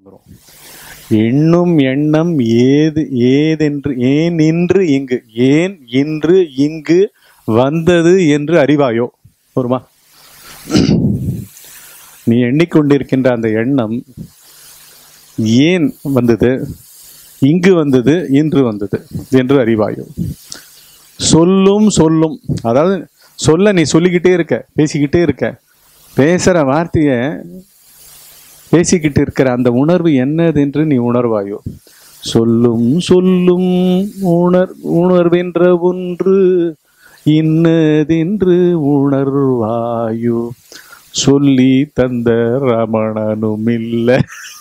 வந்துரும். எண்ணும் எண்ணம் ஏது ஏதென்று ஏன் இன்று இங்கு ஏன் இன்று இங்கு வந்தது என்று அறிவாயோ வருமா நீ எண்ணிக்கொண்டிருக்கின்ற அந்த எண்ணம் ஏன் வந்தது இங்கு வந்தது இன்று வந்தது என்று அறிவாயோ சொல்லும் சொல்லும் அதாவது சொல்ல நீ சொல்லிக்கிட்டே இருக்க பேசிக்கிட்டே இருக்க பேசுற வார்த்தைய பேசிக்கிட்டு இருக்கிற அந்த உணர்வு என்னது என்று நீ உணர்வாயோ சொல்லும் சொல்லும் உணர் உணர்வென்ற ஒன்று இன்னதென்று உணர்வாயோ சொல்லி தந்த ரமணனும் இல்லை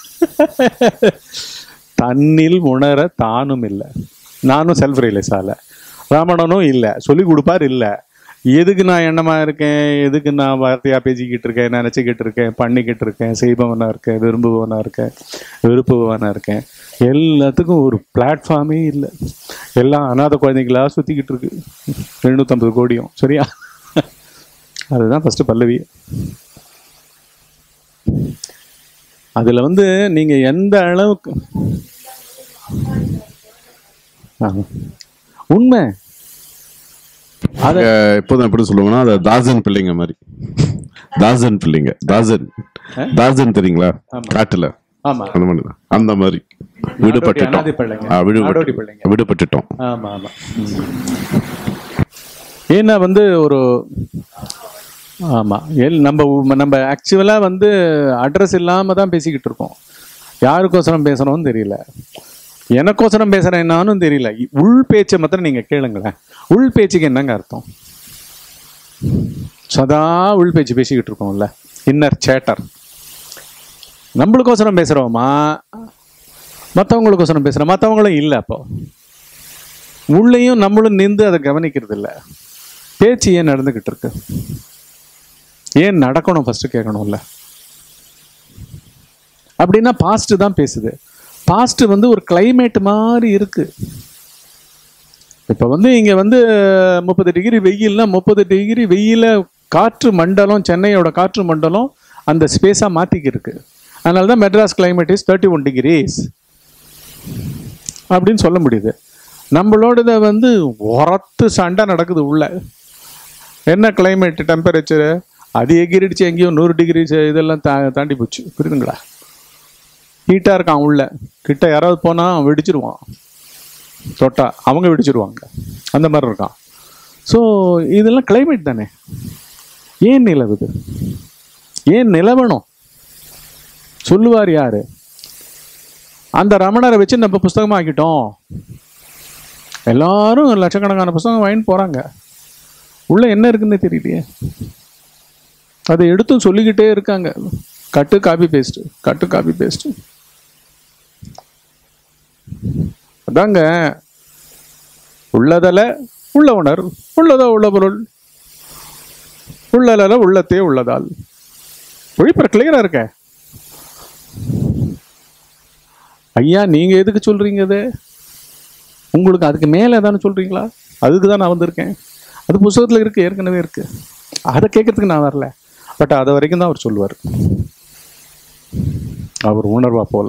தன்னில் உணர தானும் இல்லை நானும் செல்ஃப் ரியலைஸ் ஆகல ராமணனும் இல்லை சொல்லி கொடுப்பார் இல்லை எதுக்கு நான் எண்ணமா இருக்கேன் எதுக்கு நான் வார்த்தையா பேசிக்கிட்டு இருக்கேன் நினச்சிக்கிட்டு இருக்கேன் பண்ணிக்கிட்டு இருக்கேன் செய்பவனா இருக்கேன் விரும்புபவனா இருக்கேன் விருப்புபவனா இருக்கேன் எல்லாத்துக்கும் ஒரு பிளாட்ஃபார்மே இல்லை எல்லாம் அனாதை குழந்தைங்களா சுற்றிக்கிட்டு இருக்கு எழுநூற்றம்பது கோடியும் சரியா அதுதான் ஃபர்ஸ்ட் பல்லவி அதில் வந்து நீங்கள் எந்த அளவுக்கு ஆமா. உண்மை அத அஹ் எப்போதும் எப்படி சொல்லுவாங்கன்னா அது தாசன் பிள்ளைங்க மாதிரி தாசன் பிள்ளைங்க தாசன் தாசன் தெரியுங்களா காட்டுல ஆமா அந்த மாதிரி தான். அந்த மாதிரி விடுபட்டுட்டோம் அனாதை பிள்ளைங்க. ஆ, விடுபட்டு- நாடோடி பிள்ளைங்க. விடுபட்டுட்டோம் ஆமா ஆமா ம். ஏன்னா வந்து ஒரு ஆமா எல் நம்ம உ- நம்ம ஆக்சுவலா வந்து அட்ரஸ் இல்லாம தான் பேசிக்கிட்டு இருக்கோம் யாருக்கோசரம் பேசுறோம்னு தெரியல எனக்கோசரம் பேசுறேன் நானும் தெரியல இ- உள் பேச்சை மாத்திரம் நீங்க கேளுங்களேன் உள் பேச்சுக்கு என்னங்க அர்த்தம் சதா உள் பேச்சு பேசிக்கிட்டு இருக்கோம்ல இன்னர் சேட்டர் நம்மளுக்கோசரம் பேசுறோமா மற்றவங்களுக்கோசரம் பேசுறோம் மற்றவங்களும் இல்லை அப்போ உள்ளேயும் நம்மளும் நின்று அதை கவனிக்கிறது இல்லை பேச்சு ஏன் நடந்துக்கிட்டு இருக்கு ஏன் நடக்கணும் ஃபர்ஸ்ட் கேட்கணும்ல அப்படின்னா பாஸ்ட் தான் பேசுது பாஸ்ட் வந்து ஒரு climate மாதிரி இருக்கு இப்போ வந்து இங்க வந்து முப்பது டிகிரி வெயில்னா முப்பது டிகிரி வெயில காற்று மண்டலம் சென்னையோட காற்று மண்டலம் அந்த ஸ்பேஸா மாத்திக்கு இருக்கு அதனால தான் Madras climate is thirty one degrees அப்படின்னு சொல்ல முடியுது நம்மளோடத வந்து உரத்து சண்டை நடக்குது உள்ள என்ன climate டெம்பரேச்சரு அது எகிரிடுச்சு எங்கேயோ நூறு டிகிரி இதெல்லாம் தா தாண்டி போச்சு புரியுதுங்களா ஹீட்டாக இருக்கான் உள்ள கிட்ட யாராவது போனால் வெடிச்சிருவான் தொட்டா அவங்க வெடிச்சிருவாங்க அந்த மாதிரி இருக்கான் ஸோ இதெல்லாம் climate தானே ஏன் நிலவுது ஏன் நிலவணும் சொல்லுவார் யாரு அந்த ரமணரை வச்சு நம்ம புஸ்தகமா ஆக்கிட்டோம் எல்லாரும் லட்சக்கணக்கான புஸ்தகம் வாங்கிட்டு போறாங்க உள்ள என்ன இருக்குன்னு தெரியலையே அதை எடுத்தும் சொல்லிக்கிட்டே இருக்காங்க cut copy paste cut copy paste அதாங்க உள்ளதல உள்ள உணர் உள்ளதோ உள்ள பொருள் உள்ளதல உள்ளத்தே உள்ளதால் ஒழிப்பற கிளியரா இருக்க ஐயா நீங்க எதுக்கு சொல்றீங்க இது உங்களுக்கு அதுக்கு மேலே ஏதாவது சொல்றீங்களா அதுக்கு தான் நான் வந்திருக்கேன் அது புஸ்தகத்தில் இருக்கு ஏற்கனவே இருக்கு அதை கேட்கறதுக்கு நான் வரல பட் அது வரைக்கும் தான் அவர் சொல்லுவார் அவர் உணர்வா போல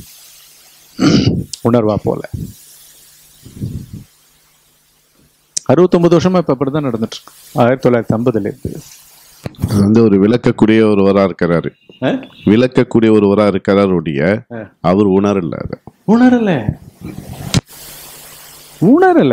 உணர்வா போல அறுபத்தொன்பது வருஷமா இப்ப அப்படிதான் நடந்துட்டு இருக்கு ஆயிரத்தி தொள்ளாயிரத்தி ஐம்பதுல இருந்து அது வந்து ஒரு விளக்கக்கூடிய ஒருவரா இருக்கிறாரு ஆ? விளக்கக்கூடிய ஒருவரா இருக்கிறார் ஒழிய அவர் உணரல அதை உணரல உணரல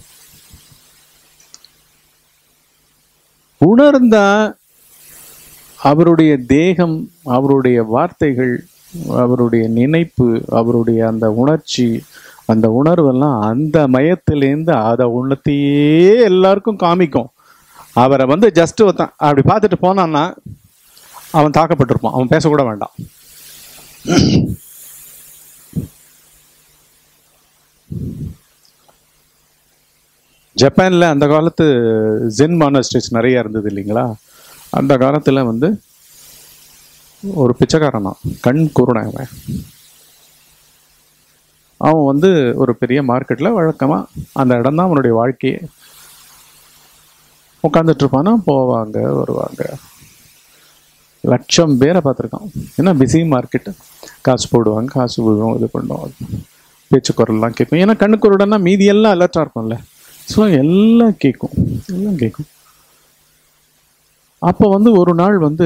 உணர்ந்தா அவருடைய தேகம் அவருடைய வார்த்தைகள் அவருடைய நினைப்பு அவருடைய அந்த உணர்ச்சி அந்த உணர்வெல்லாம் அந்த மயத்திலேருந்து அதை உணர்த்தியே எல்லாருக்கும் காமிக்கும் அவரை வந்து ஜஸ்ட் ஒருத்தன் அப்படி பார்த்துட்டு போனான்னா அவன் தாக்கப்பட்டிருப்பான் அவன் பேசக்கூட வேண்டாம் ஜப்பான்ல அந்த காலத்து ஜென் மானஸ்டேஸ் நிறைய இருந்தது இல்லைங்களா அந்த காலத்துல வந்து ஒரு பிச்சைக்காரனா கண் குருடன் அவன் அவன் வந்து ஒரு பெரிய மார்க்கெட்ல வழக்கமா அந்த இடம் தான் அவனுடைய வாழ்க்கையே உட்காந்துட்டு இருப்பானா போவாங்க வருவாங்க லட்சம் பேரை பார்த்துருக்கான் ஏன்னா பிஸி மார்க்கெட்டு காசு போடுவாங்க காசு விழுவும் இது பண்ணுவோம் பேச்சு குரல்லாம் கேட்கும் ஏன்னா கண்ணு குருடன்னா மீதி எல்லாம் அலர்ட்டாக இருக்கும்ல ஸோ எல்லாம் கேட்கும் எல்லாம் கேட்கும் அப்போ வந்து ஒரு நாள் வந்து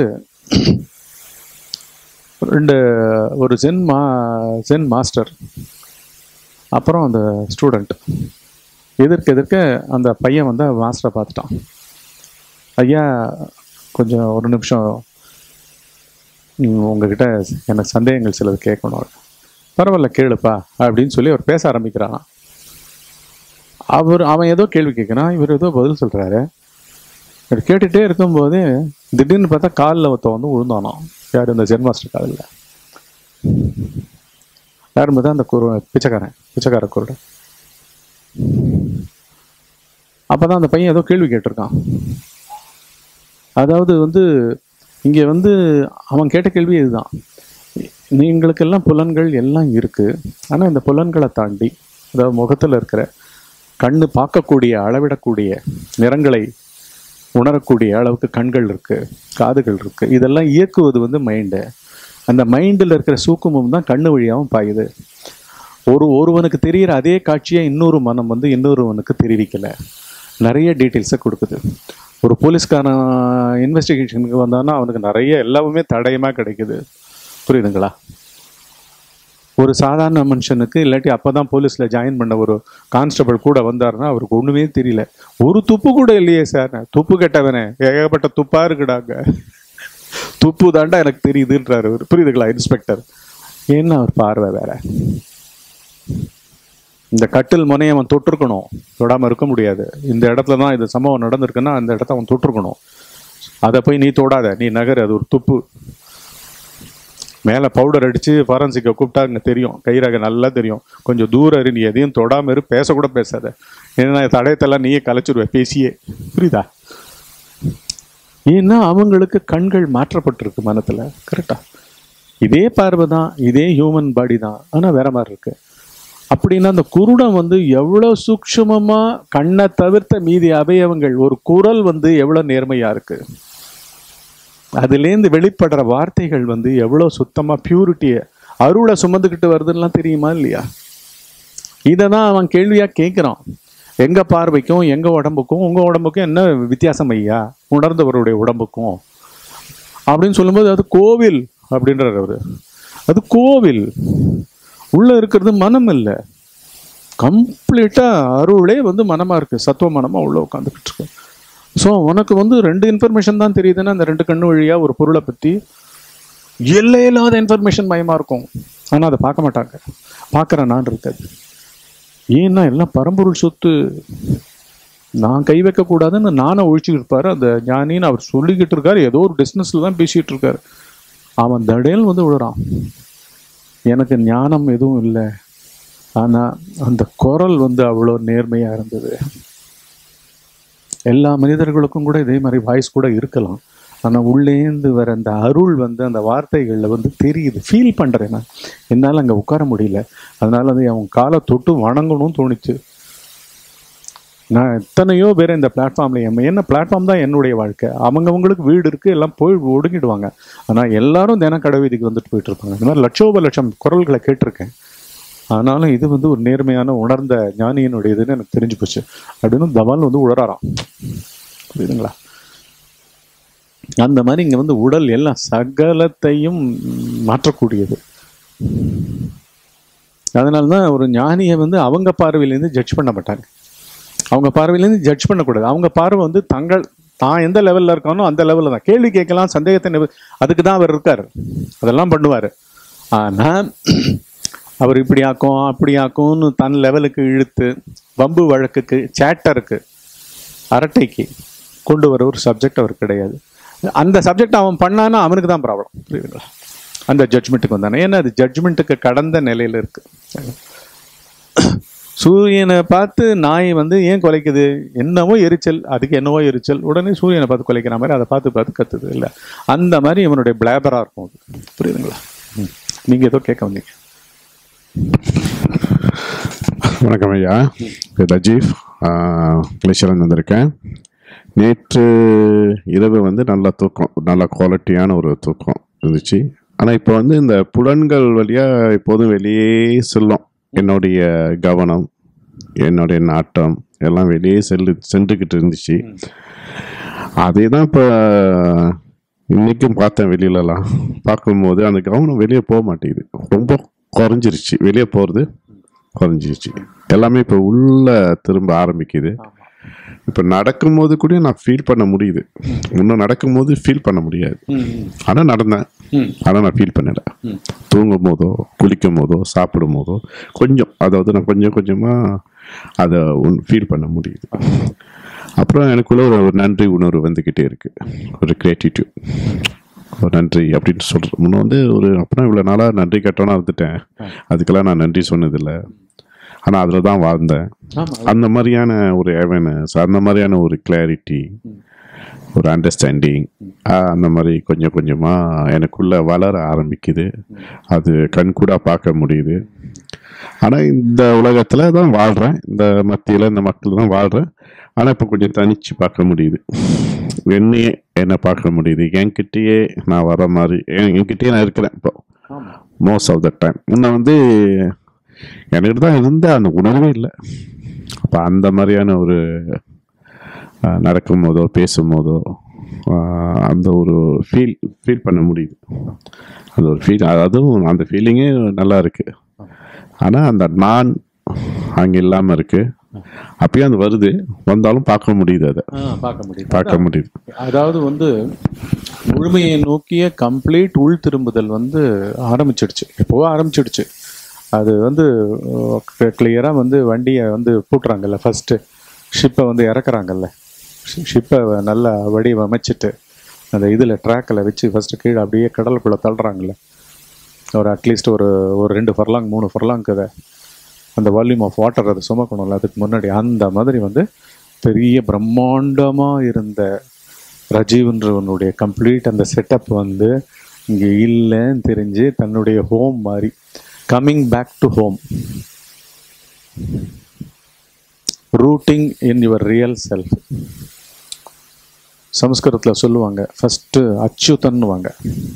ரெண்டு ஒரு ஜென் மா ஜென் மாஸ்டர் அப்புறம் அந்த ஸ்டூடெண்ட் எதிர்க்க எதிர்க்க அந்த பையன் வந்து மாஸ்டரை பார்த்துட்டான் ஐயா கொஞ்சம் ஒரு நிமிஷம் ம், உங்ககிட்ட எனக்கு சந்தேகங்கள் சிலது கேட்கணும் பரவாயில்ல கேளுப்பா அப்படின்னு சொல்லி அவர் பேச ஆரம்பிக்கிறான் அவர் அவன் ஏதோ கேள்வி கேட்குறான் இவர் ஏதோ பதில் சொல்கிறாரு இவர் கேட்டுகிட்டே இருக்கும்போது திடீர்னு பார்த்தா காலில் ஒருத்தன் வந்து விழுந்தானாம் யார் இந்த ஜென் மாஸ்டர் காலில் யாரும் பார்த்தா அந்த குரு பிச்சைக்காரன் பிச்சைக்கார குருடன் அப்பதான் அந்த பையன் ஏதோ கேள்வி கேட்டிருக்கான் அதாவது வந்து இங்கே வந்து அவன் கேட்ட கேள்வி இதுதான் நீங்களுக்கெல்லாம் புலன்கள் எல்லாம் இருக்கு ஆனால் இந்த புலன்களை தாண்டி அதாவது முகத்தில் இருக்கிற கண்ணு பார்க்கக்கூடிய அளவிடக்கூடிய நிறங்களை உணரக்கூடிய அளவுக்கு கண்கள் இருக்கு காதுகள் இருக்கு இதெல்லாம் இயக்குவது வந்து மைண்டு அந்த மைண்டில் இருக்கிற சூக்குமம் தான் கண்ணு வழியாகவும் பாயுது ஒரு ஒருவனுக்கு தெரிகிற அதே காட்சியை இன்னொரு மனம் வந்து இன்னொருவனுக்கு தெரிவிக்கல நிறைய டீட்டெயில்ஸை கொடுக்குது ஒரு போலீஸ்காரன் இன்வெஸ்டிகேஷனுக்கு வந்தான்னா அவனுக்கு நிறைய எல்லாமே தடயமாக கிடைக்குது புரியுதுங்களா ஒரு சாதாரண மனுஷனுக்கு இல்லாட்டி அப்பதான் போலீஸ்ல ஜாயின் பண்ண ஒரு கான்ஸ்டபிள் கூட வந்தாருன்னா அவருக்கு ஒண்ணுமே தெரியல ஒரு துப்பு கூட இல்லையே சார் துப்பு கெட்டவனே ஏகப்பட்ட துப்பா இருக்குடாங்க துப்பு தாண்டா எனக்கு தெரியுதுன்றாரு அவரு. புரியுதுங்களா இன்ஸ்பெக்டர் என்ன அவர் பார்வை வேற இந்த கட்டில் முனையை அவன் தொட்டிருக்கணும் தொடாம இருக்க முடியாது இந்த இடத்துல தான் இந்த சம்பவம் நடந்திருக்குன்னா அந்த இடத்த அவன் தொட்டிருக்கணும் அதை போய் நீ தொடாத நீ நகர் அது ஒரு துப்பு மேலே பவுடர் அடித்து ஃபாரன்சிக்கை கூப்பிட்டா அங்கே தெரியும் கைரக நல்லா தெரியும் கொஞ்சம் தூரம் இரு நீ எதையும் தொடாம இரு பேசக்கூட பேசாத ஏன்னா தடயத்தெல்லாம் நீயே கலைச்சிருவ பேசியே புரியுதா ஏன்னா அவங்களுக்கு கண்கள் மாற்றப்பட்டிருக்கு மனத்தில் கரெக்டா இதே பார்வை தான் இதே ஹியூமன் பாடி தான் ஆனால் வேற மாதிரி இருக்கு அப்படின்னா அந்த குருடன் வந்து எவ்வளோ சூக்ஷ்மமா கண்ணை தவிர்த்த மீதி அவயவங்கள் ஒரு குரல் வந்து எவ்வளோ நேர்மையா இருக்கு அதுலேருந்து வெளிப்படுற வார்த்தைகள் வந்து எவ்வளோ சுத்தமா பியூரிட்டியை அருளை சுமந்துக்கிட்டு வருதுலாம் தெரியுமா இல்லையா இதை தான் அவன் கேள்வியா கேட்குறான் எங்க பார்வைக்கும் எங்க உடம்புக்கும் உங்க உடம்புக்கும் என்ன வித்தியாசம் ஐயா உணர்ந்தவருடைய உடம்புக்கும் அப்படின்னு சொல்லும்போது அது கோவில் அப்படின்றார் அவரு அது கோவில் உள்ள இருக்கிறது மனம் இல்லை கம்ப்ளீட்டா அருளே வந்து மனமா இருக்கு சத்துவ மனமா உள்ள உட்காந்துக்கிட்டு இருக்கு ஸோ உனக்கு வந்து ரெண்டு இன்ஃபர்மேஷன் தான் தெரியுதுன்னா அந்த ரெண்டு கண்ணு வழியா ஒரு பொருளை பத்தி எல்லையில்லாத இன்ஃபர்மேஷன் மயமா இருக்கும் ஆனா அதை பார்க்க மாட்டாங்க பார்க்குற நான் இருக்காது ஏன்னா எல்லாம் பரம்பொருள் சொத்து நான் கை வைக்க கூடாதுன்னு நானை ஒழிச்சுக்கிட்டு இருப்பாரு அந்த ஞானின்னு அவர் சொல்லிக்கிட்டு இருக்காரு ஏதோ ஒரு பிஸ்னஸ்ல தான் பேசிட்டு இருக்காரு அவன் தடையல் வந்து விழுறான் எனக்கு ஞானம் எதுவும் இல்லை ஆனா அந்த குரல் வந்து அவ்வளோ நேர்மையா இருந்தது எல்லா மனிதர்களுக்கும் கூட இதே மாதிரி வாய்ஸ் கூட இருக்கலாம் ஆனா உள்ளேந்து வர அந்த அருள் வந்து அந்த வார்த்தைகள்ல வந்து தெரியுது ஃபீல் பண்றேன் நான் என்னால அங்க உட்கார முடியல அதனால வந்து அவன் காலை தொட்டு வணங்கணும்னு தோணுச்சு நான் எத்தனையோ பேர் இந்த பிளாட்ஃபார்ம்ல என்ன பிளாட்ஃபார்ம் தான் என்னுடைய வாழ்க்கை அவங்கவங்களுக்கு வீடு இருக்கு எல்லாம் போய் ஒடுங்கிடுவாங்க ஆனா எல்லாரும் தினம் கடை வீதிக்கு வந்துட்டு போயிட்டு இருப்பாங்க இந்த மாதிரி லட்சோப லட்சம் குரல்களை கேட்டிருக்கேன் ஆனாலும் இது வந்து ஒரு நேர்மையான உணர்ந்த ஞானியினுடைய இதுன்னு எனக்கு தெரிஞ்சு போச்சு அப்படின்னு தவால் வந்து உளராராம் புரியுதுங்களா அந்த மாதிரி இங்க வந்து உடல் எல்லாம் சகலத்தையும் மாற்றக்கூடியது அதனாலதான் ஒரு ஞானியை வந்து அவங்க பார்வையிலேருந்து ஜட்ஜ் பண்ண மாட்டாங்க அவங்க பார்வையிலேருந்து ஜட்ஜ் பண்ணக்கூடாது அவங்க பார்வை வந்து தங்கள் தான் எந்த லெவல்ல இருக்கானோ அந்த லெவல்ல தான் கேள்வி கேட்கலாம் சந்தேகத்தை நிவ- அதுக்கு தான் அவர் இருக்கார் அதெல்லாம் பண்ணுவார் ஆனா அவர் இப்படி ஆக்கும் அப்படி ஆக்கும்னு தன் லெவலுக்கு இழுத்து வம்பு வழக்குக்கு சேட்டருக்கு அரட்டைக்கு கொண்டு வர ஒரு சப்ஜெக்ட் அவர் கிடையாது அந்த சப்ஜெக்ட் அவன் பண்ணானா அவனுக்கு தான் ப்ராப்ளம் புரியுதுங்களா அந்த ஜட்ஜ்மெண்ட்டுக்கு வந்தானே ஏன்னா அது ஜட்ஜ்மெண்ட்டுக்கு கடந்த நிலையில இருக்கு சூரியனை பார்த்து நாய் வந்து ஏன் குலைக்குது என்னவோ எரிச்சல் அதுக்கு என்னவோ எரிச்சல் உடனே சூரியனை பார்த்து குலைக்கிற மாதிரி அதை பார்த்து பார்த்து கத்துது இல்லை அந்த மாதிரி இவனுடைய பிளாபரா இருக்கும் அது புரியுதுங்களா ம். நீங்க ஏதோ கேட்க வந்தீங்க வணக்கம் ஐயா பேர் ரஜீவ் மலேசியாலேருந்து வந்திருக்கேன் நேற்று இரவு வந்து நல்ல தூக்கம் நல்ல குவாலிட்டியான ஒரு தூக்கம் இருந்துச்சு ஆனால் இப்போ வந்து இந்த புலன்கள் வழியாக எப்போதும் வெளியே செல்லும் என்னுடைய கவனம் என்னுடைய நாட்டம் எல்லாம் வெளியே செல்லு சென்றுக்கிட்டு இருந்துச்சு அதே தான் இப்போ இன்னைக்கும் பார்த்தேன் வெளியிலலாம் பார்க்கும்போது அந்த கவனம் வெளியே போக மாட்டேங்குது ரொம்ப குறைஞ்சிருச்சு வெளியே போகிறது குறைஞ்சிருச்சு எல்லாமே இப்போ உள்ள திரும்ப ஆரம்பிக்குது இப்போ நடக்கும்போது கூட நான் ஃபீல் பண்ண முடியுது இன்னும் நடக்கும்போது ஃபீல் பண்ண முடியாது ஆனால் நடந்தேன் ம். ஆனால் நான் ஃபீல் பண்ணல ம். தூங்கும் போதோ குளிக்கும் போதோ சாப்பிடும் போதோ கொஞ்சம் அதாவது நான் கொஞ்சம் கொஞ்சமாக அதை ஃபீல் பண்ண முடியுது அப்புறம் எனக்குள்ள ஒரு ஒரு நன்றி உணர்வு வந்துக்கிட்டே இருக்கு ஒரு கிரேட்டிடியூட் ஒரு நன்றி அப்படின்னு சொல்கிறேன் முன்ன வந்து ஒரு அப்புறம் இவ்வளோ நாளாக நன்றி கட்டோன்னா இருந்துட்டேன் அதுக்கெல்லாம் நான் நன்றி சொன்னதில்லை ஆனால் அதில் தான் வாழ்ந்தேன் ஆமா அந்த மாதிரியான ஒரு அவேர்னஸ் அந்த மாதிரியான ஒரு கிளாரிட்டி ஒரு அண்டர்ஸ்டாண்டிங் அந்த மாதிரி கொஞ்சம் கொஞ்சமாக எனக்குள்ள வளர ஆரம்பிக்குது அது கண்கூடா பார்க்க முடியுது ஆனால் இந்த உலகத்தில் தான் வாழ்கிறேன் இந்த மத்தியில் இந்த மக்கள் தான் வாழ்கிறேன் ஆனால் இப்போ கொஞ்சம் தனிச்சு பார்க்க முடியுது என்னையே என்ன பார்க்க முடியுது என்கிட்டயே நான் வர மாதிரி என்- என்கிட்டயே நான் இருக்கிறேன் இப்போ ஆமா மோஸ்ட் ஆஃப் த டைம் முன்ன வந்து என்கிட்ட தான் இருந்த அந்த உணர்வே இல்லை அப்போ அந்த மாதிரியான ஒரு அஹ், நடக்கும்போதோ பேசும்போதோ அஹ், அந்த ஒரு ஃபீல் ஃபீல் பண்ண முடியுது அந்த ஒரு ஃபீல் அதுவும் அந்த ஃபீலிங்கே நல்லா இருக்கு ஆனால் அந்த நான் அங்கே இல்லாமல் இருக்கு அப்பயும் அது வருது வந்தாலும் பார்க்க முடியுது அதை ஆ, பார்க்க முடியும் பார்க்க முடியுது அதாவது வந்து முழுமையை நோக்கிய கம்ப்ளீட் உள் திரும்புதல் வந்து ஆரம்பிச்சிடுச்சு எப்போவோ ஆரம்பிச்சிடுச்சு அது வந்து கிளியராக வந்து வண்டியை வந்து பூட்டுறாங்கல்ல ஃபஸ்ட்டு ஷிப்பை வந்து இறக்குறாங்கல்ல ஷிப்பை நல்லா வடிவமைச்சிட்டு அந்த இதில் ட்ராக்கில் வச்சு ஃபஸ்ட்டு கீழே அப்படியே கடலுக்குள்ளே தள்ளுறாங்கல்ல ஒரு அட்லீஸ்ட் ஒரு ஒரு ரெண்டு ஃபர்லாங் மூணு ஃபர்லாங்க்கு அதை அந்த வால்யூம் ஆஃப் வாட்டர் அதை சுமக்கணும்ல அதுக்கு முன்னாடி அந்த மாதிரி வந்து பெரிய பிரம்மாண்டமாக இருந்த ரஜீவ்ன்றவனுடைய கம்ப்ளீட் அந்த செட்டப் வந்து இங்கே இல்லைன்னு தெரிஞ்சு தன்னுடைய ஹோம் மாதிரி coming back to home rooting in your real self சமஸ்கிருதத்தில் சொல்லுவாங்க ஃபஸ்ட்டு அச்சுதன்னுவாங்க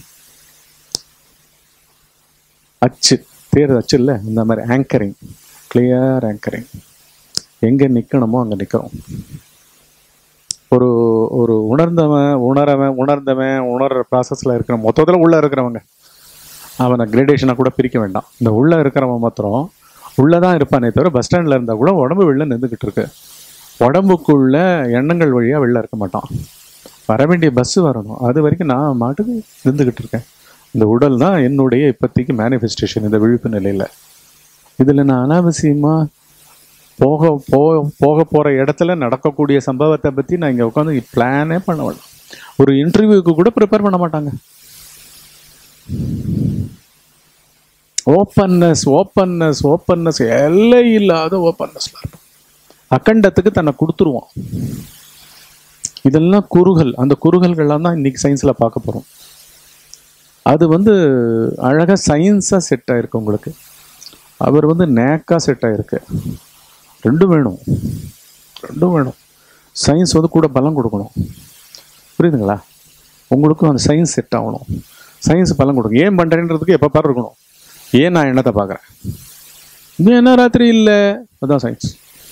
அச்சு தேர் அச்சு இல்லை இந்த மாதிரி ஆங்கரிங் கிளியர் ஆங்கரிங் எங்கே நிற்கணுமோ அங்கே நிற்கிறோம் ஒரு ஒரு உணர்ந்தவன் உணரவன் உணர்ந்தவன் உணர்ற ப்ராசஸில் இருக்கிற மொத்தத்தில் உள்ளே இருக்கிறவங்க அவனை கிரேடேஷனாக கூட பிரிக்க வேண்டாம் இந்த உள்ளே இருக்கிறவன் மாத்திரம் உள்ளே தான் இருப்பானே தவிர பஸ் ஸ்டாண்டில் இருந்தால் கூட உடம்பு வெளில நின்றுக்கிட்டு இருக்கு உடம்புக்குள்ள எண்ணங்கள் வழியாக வெளில இருக்க மாட்டான் வர வேண்டிய பஸ்ஸு வரணும் அது வரைக்கும் நான் மாட்டுக்கு இருந்துக்கிட்டு இருக்கேன் இந்த உடல் தான் என்னுடைய இப்போதைக்கு மேனிஃபெஸ்டேஷன் இந்த விழிப்பு நிலையில் இதில் நான் அனாவசியமாக போக போ போக போகிற இடத்துல நடக்கக்கூடிய சம்பவத்தை பற்றி நான் இங்கே உட்காந்து பிளானே பண்ண வேண்டாம் ஒரு இன்டர்வியூக்கு கூட ப்ரிப்பேர் பண்ண மாட்டாங்க ஓப்பன்னஸ் ஓப்பன்னஸ் ஓப்பன்னஸ் எல்லை இல்லாத ஓப்பன்னஸ்ல இருக்கும் அக்கண்டத்துக்கு தன்னை கொடுத்துருவான் இதெல்லாம் குறுகல் அந்த குறுகல்கள்லாம் தான் இன்னைக்கு சயின்ஸில் பார்க்க போகிறோம் அது வந்து அழகாக சயின்ஸாக செட் ஆயிருக்கு உங்களுக்கு அவர் வந்து நேக்காக செட் ஆயிருக்கு ரெண்டும் வேணும் ரெண்டும் வேணும் சயின்ஸ் வந்து கூட பலம் கொடுக்கணும் புரியுதுங்களா உங்களுக்கும் அந்த சயின்ஸ் செட் ஆகணும் சயின்ஸ் பலம் கொடுக்கும் ஏன் பண்ணுறேன்றதுக்கு எப்போ பாரு இருக்கணும் ஏன் நான் என்னத்தை பார்க்குறேன் இது என்ன ராத்திரி இல்லை அதுதான் சயின்ஸ்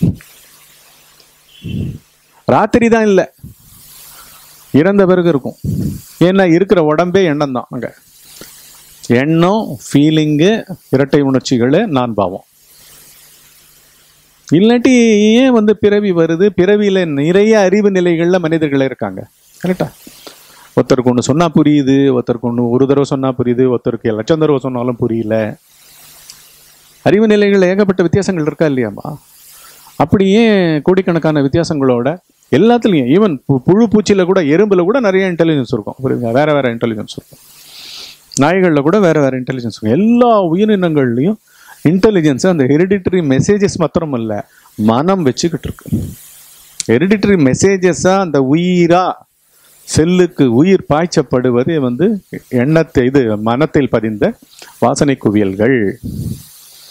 ராத்திரி தான் இல்லை இறந்த பிறகு இருக்கும் ஏன்னா இருக்கிற உடம்பே எண்ணம் தான் அங்கே எண்ணம் ஃபீலிங்கு இரட்டை உணர்ச்சிகள் நான் பாவம் இல்லாட்டி ஏன் வந்து பிறவி வருது பிறவியில் நிறைய அறிவு நிலைகளில் மனிதர்கள் இருக்காங்க கரெக்டா ஒருத்தருக்கு ஒன்று சொன்னால் புரியுது ஒருத்தருக்கு ஒன்று ஒரு தடவை சொன்னால் புரியுது ஒருத்தருக்கு லட்சம் தடவை சொன்னாலும் புரியல அறிவு நிலைகள் ஏகப்பட்ட வித்தியாசங்கள் இருக்கா இல்லையாம்மா அப்படியே கோடிக்கணக்கான வித்தியாசங்களோட எல்லாத்துலேயும் ஈவன் புழு பூச்சியில் கூட எறும்பில் கூட நிறைய இன்டெலிஜென்ஸ் இருக்கும் புரியுதுங்க வேற வேற இன்டெலிஜென்ஸ் இருக்கும் நாய்களில் கூட வேற வேற இன்டெலிஜென்ஸ் இருக்கும் எல்லா உயிரினங்கள்லையும் இன்டெலிஜென்ஸ் அந்த ஹெரிடிட்டரி மெசேஜஸ் மாத்திரம் இல்ல மனம் வச்சுக்கிட்டு இருக்கு ஹெரிடிட்டரி மெசேஜஸாக அந்த உயிரா செல்லுக்கு உயிர் பாய்ச்சப்படுவது வந்து எண்ணத்தை இது மனத்தில் பதிந்த வாசனை குவியல்கள்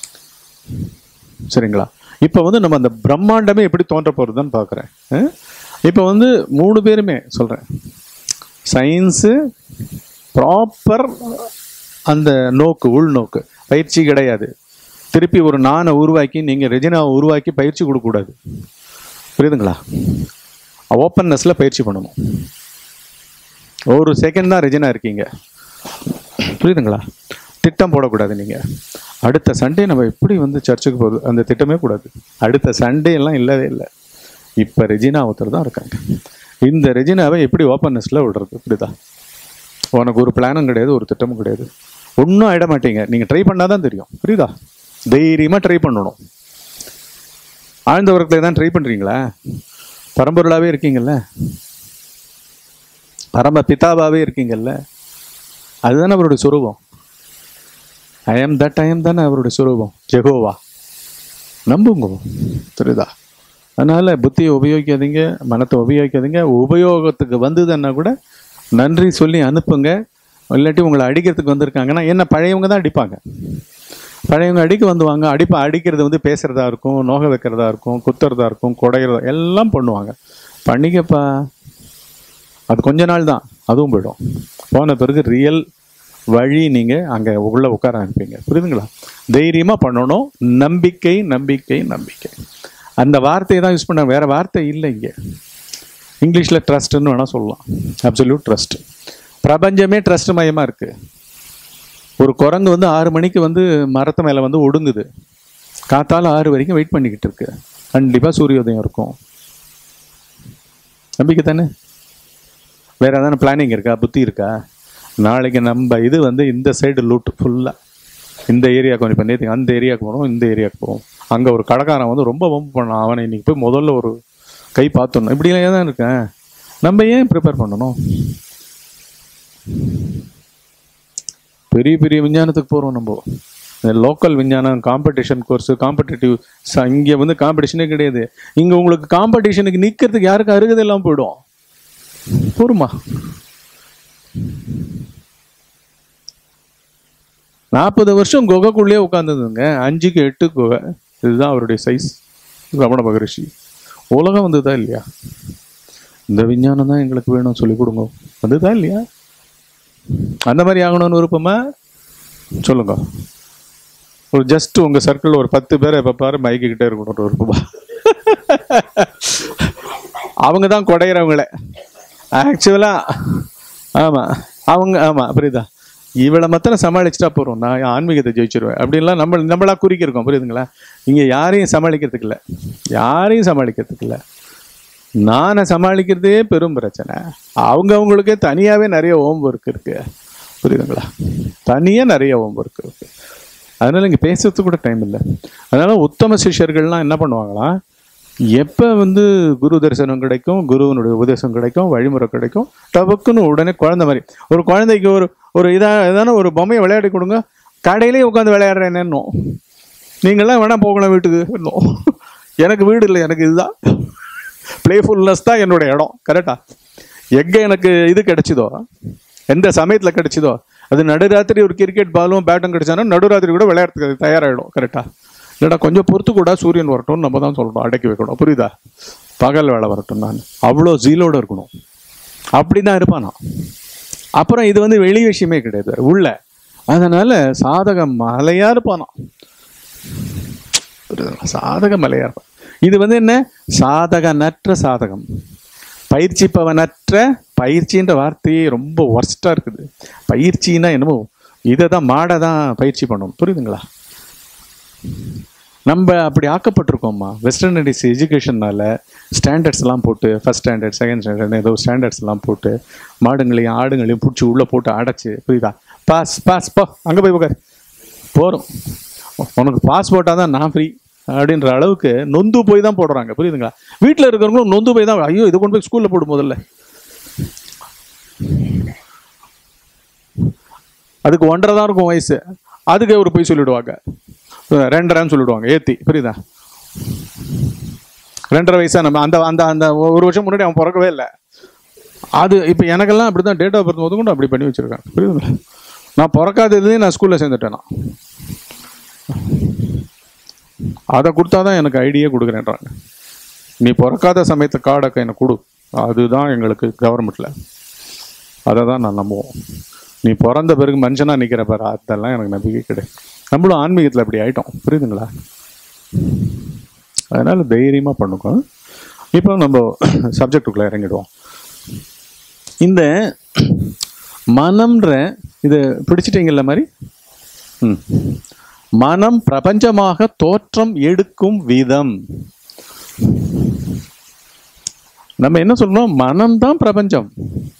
சரிங்களா இப்போ வந்து நம்ம அந்த பிரம்மாண்டமே எப்படி தோன்ற போகிறதுன்னு பார்க்குறேன் இப்போ வந்து மூணு பேருமே சொல்கிறேன் சயின்ஸு ப்ராப்பர் அந்த நோக்கு உள்நோக்கு பயிற்சி கிடையாது திருப்பி ஒரு நானை உருவாக்கி நீங்கள் ரெஜினாவை உருவாக்கி பயிற்சி கொடுக்கக்கூடாது புரியுதுங்களா ஓப்பன்னஸில் பயிற்சி பண்ணணும் ஒரு செகண்ட் தான் ரெஜினா இருக்கீங்க புரியுதுங்களா திட்டம் போடக்கூடாது நீங்கள் அடுத்த சண்டே நம்ம எப்படி வந்து சர்ச்சுக்கு போகுது அந்த திட்டமே கூடாது அடுத்த சண்டே எல்லாம் இல்லவே இல்லை இப்போ ரெஜினா ஒருத்தர் தான் இருக்காங்க இந்த ரெஜினாவை எப்படி ஓப்பன்னஸில் விடுறது இப்படிதான் உனக்கு ஒரு பிளானும் கிடையாது ஒரு திட்டமும் கிடையாது ஒன்றும் ஆயிட மாட்டீங்க நீங்கள் ட்ரை பண்ணால் தான் தெரியும் புரியுதா தைரியமாக ட்ரை பண்ணணும் ஆழ்ந்த உறக்கத்தில் தான் ட்ரை பண்ணுறீங்களா பரம்பொருளாகவே இருக்கீங்கல்ல பரம பிதாவாகவே இருக்கீங்கல்ல அதுதானே அவருடைய சுரூபம் I am that I am தானே அவருடைய சுரூபம் ஜெகோவா நம்புங்க தெரியுதா அதனால புத்தியை உபயோகிக்காதீங்க மனத்தை உபயோகிக்காதீங்க உபயோகத்துக்கு வந்ததுன்னா கூட நன்றி சொல்லி அனுப்புங்க இல்லாட்டி உங்களை அடிக்கிறதுக்கு வந்திருக்காங்கன்னா என்ன பழையவங்க தான் அடிப்பாங்க பழையவங்க அடிக்க வந்துவாங்க அடிப்ப அடிக்கிறது வந்து பேசுறதா இருக்கும் நோக வைக்கிறதா இருக்கும் குத்துறதா இருக்கும் குடையிறதா எல்லாம் பண்ணுவாங்க பண்ணிக்கப்பா அது கொஞ்ச நாள் தான் அதுவும் போயிடும் போன பிறகு ரியல் வழி நீங்கள் அங்கே உள்ள உட்கார ஆரம்பிப்பீங்க புரியுதுங்களா தைரியமாக பண்ணணும் நம்பிக்கை நம்பிக்கை நம்பிக்கை அந்த வார்த்தையை தான் யூஸ் பண்ண வேற வார்த்தை இல்லை இங்கே இங்கிலீஷில் ட்ரஸ்ட்டுன்னு வேணால் சொல்லலாம் அப்சல்யூட் ட்ரஸ்ட் பிரபஞ்சமே ட்ரஸ்ட் மயமாக இருக்குது ஒரு குரங்கு வந்து ஆறு மணிக்கு வந்து மரத்து மேலே வந்து ஒடுங்குது காத்தால ஆறு வரைக்கும் வெயிட் பண்ணிக்கிட்டு இருக்கு கண்டிப்பாக சூரியோதயம் இருக்கும் நம்பிக்கை தானே வேற ஏதாவது பிளானிங் இருக்கா புத்தி இருக்கா நாளைக்கு நம்ம இது வந்து இந்த சைடு லூட் ஃபுல்லாக இந்த ஏரியாவுக்கு வந்து இப்போ நேற்று அந்த ஏரியாவுக்கு போகிறோம் இந்த ஏரியாவுக்கு போகிறோம் அங்கே ஒரு கடைக்காரன் வந்து ரொம்ப வம்பு பண்ணான் அவனை இன்னைக்கு போய் முதல்ல ஒரு கை பார்த்துடணும் இப்படிலாம் தான் இருக்கேன் நம்ம ஏன் ப்ரிப்பேர் பண்ணணும் பெரிய பெரிய விஞ்ஞானத்துக்கு போகிறோம் நம்ம இந்த லோக்கல் விஞ்ஞானம் காம்படிஷன் கோர்ஸ் காம்படிட்டிவ் இங்கே வந்து காம்படிஷனே கிடையாது இங்கே உங்களுக்கு காம்படிஷனுக்கு நிற்கிறதுக்கு யாருக்கும் அருகதை எல்லாம் போயிடும் போருமா நாற்பது வருஷம் குகைக்குள்ளேயே உட்காந்துதுங்க அஞ்சுக்கு எட்டு குகை இதுதான் அவருடைய சைஸ் ரமண மகரிஷி உலகம் வந்ததா இல்லையா இந்த விஞ்ஞானம் தான் எங்களுக்கு வேணும் சொல்லி கொடுங்க வந்ததா இல்லையா அந்த மாதிரி ஆகணும்னு விருப்பமா சொல்லுங்க ஒரு ஜஸ்ட் உங்க சர்க்கிள் ஒரு பத்து பேரை எப்ப பாரு மைக்கு கிட்டே இருக்கணும் விருப்பமா அவங்க தான் குடையிறவங்களே ஆக்சுவலா ஆமா அவங்க ஆமா புரியுதா இவளை மாத்திரம் சமாளிச்சுட்டா போறோம் நான் ஆன்மீகத்தை ஜெயிச்சிருவேன் அப்படின்லாம் நம்ம நம்மளா குறிக்கிருக்கோம் புரியுதுங்களா இங்க யாரையும் சமாளிக்கிறதுக்கு இல்லை யாரையும் சமாளிக்கிறதுக்கு இல்லை நானை சமாளிக்கிறதே பெரும் பிரச்சனை அவங்க அவங்களுக்கே தனியாவே நிறைய ஹோம் ஒர்க் இருக்கு புரியுதுங்களா தனியா நிறைய ஹோம் ஒர்க் இருக்கு அதனால இங்க பேசுறதுக்கு கூட டைம் இல்லை அதனால உத்தம சிஷ்யர்கள்லாம் என்ன பண்ணுவாங்களாம் எப்போ வந்து குரு தரிசனம் கிடைக்கும் குருவனுடைய உபதேசம் கிடைக்கும் வழிமுறை கிடைக்கும் டபக்குன்னு உடனே குழந்தை மாதிரி ஒரு குழந்தைக்கு ஒரு ஒரு இதா ஏதான ஒரு பொம்மையை விளையாடி கொடுங்க கடையிலேயே உட்காந்து விளையாடுறேன்னு நீங்களாம் வேணா போகலாம் வீட்டுக்கு இன்னும் எனக்கு வீடு இல்லை எனக்கு இதுதான் பிளேஃபுல்னஸ் தான் என்னோட இடம் கரெக்டா எங்கே எனக்கு இது கிடைச்சதோ எந்த சமயத்தில் கிடைச்சதோ அது நடுராத்திரி ஒரு கிரிக்கெட் பாலும் பேட்டும் கிடைச்சானா நடுராத்திரி கூட விளையாடுறதுக்கு தயாராகிடும் கரெக்டா இல்லைடா கொஞ்சம் பொறுத்து கூட சூரியன் வரட்டும்னு நம்ம தான் சொல்கிறோம் அடக்கி வைக்கணும் புரியுதா பகல் வேலை வரட்டும் நான் அவ்வளோ ஜீலோட இருக்கணும் அப்படி தான் இருப்பானா அப்புறம் இது வந்து வெளி விஷயமே கிடையாது உள்ள அதனால சாதகம் மலையா இருப்பானா புரியுதுங்களா? சாதக மலையா இருப்பான் இது வந்து என்ன சாதகனற்ற சாதகம் பயிற்சிப்பவனற்ற பயிற்சின்ற வார்த்தையே ரொம்ப ஒர்ஸ்டா இருக்குது பயிற்சின்னா என்னமோ இதை தான் மாடை தான் பயிற்சி பண்ணணும் புரியுதுங்களா நம்ம அப்படி ஆக்கப்பட்டிருக்கோம்மா வெஸ்டர்ன் இண்டிஸ் எஜுகேஷன்னால ஸ்டாண்டர்ட்ஸ் எல்லாம் போட்டு ஃபர்ஸ்ட் ஸ்டாண்டர்ட் செகண்ட் ஸ்டாண்டர்ட் ஏதோ ஸ்டாண்டர்ட்ஸ் எல்லாம் போட்டு மாடுங்களையும் ஆடுங்களையும் பிடிச்சி உள்ளே போட்டு அடைச்சு புரியுதா பாஸ் பாஸ் போ அங்கே போய் உட்கார் போகிறோம் உனக்கு பாஸ் போட்டால் தான் நான் ஃப்ரீ அப்படின்ற அளவுக்கு நொந்து போய் தான் போடுறாங்க புரியுதுங்களா வீட்டில் இருக்கிறவங்களும் நொந்து போய் தான் ஐயோ இது கொண்டு போய் ஸ்கூலில் போடும் முதல்ல அதுக்கு ஒன்றரை தான் இருக்கும் வயசு அதுக்கு ஒரு போய் சொல்லிடுவாங்க ரெண்டரைன்னு சொல்லிடுவாங்க ஏத்தி புரியுதா ரெண்டரை வயசா நம்ம அந்த அந்த அந்த ஒரு வருஷம் முன்னாடி அவன் பிறக்கவே இல்லை அது இப்போ எனக்கெல்லாம் அப்படி தான் டேட் ஆஃப் பர்த் முதல் கொண்டு அப்படி பண்ணி வச்சிருக்காங்க புரியுதுங்களா நான் பிறக்காததுலேயே நான் ஸ்கூலில் சேர்ந்துட்டேன் நான் அதை கொடுத்தா தான் எனக்கு ஐடியா கொடுக்குறேன்றாங்க நீ பிறக்காத சமயத்து கார்டை எனக்கு கொடு அதுதான் எங்களுக்கு கவர்மெண்ட்டில் அதை தான் நான் நம்புவோம் நீ பிறந்த பிறகு மனுஷனாக நிற்கிற பாரு அதெல்லாம் எனக்கு நம்பிக்கை கிடையாது நம்மளும் ஆன்மீகத்தில் அப்படி ஆயிட்டோம் புரியுதுங்களா அதனால தைரியமாக பண்ணுங்க இப்போ நம்ம சப்ஜெக்டுக்குள்ளே இறங்கிடுவோம் இந்த மனம்ன்ற இது பிடிச்சிட்டீங்கல்ல மாதிரி ம் மனம் பிரபஞ்சமாக தோற்றம் எடுக்கும் விதம் நம்ம என்ன சொல்றோம் மனம்தான் பிரபஞ்சம்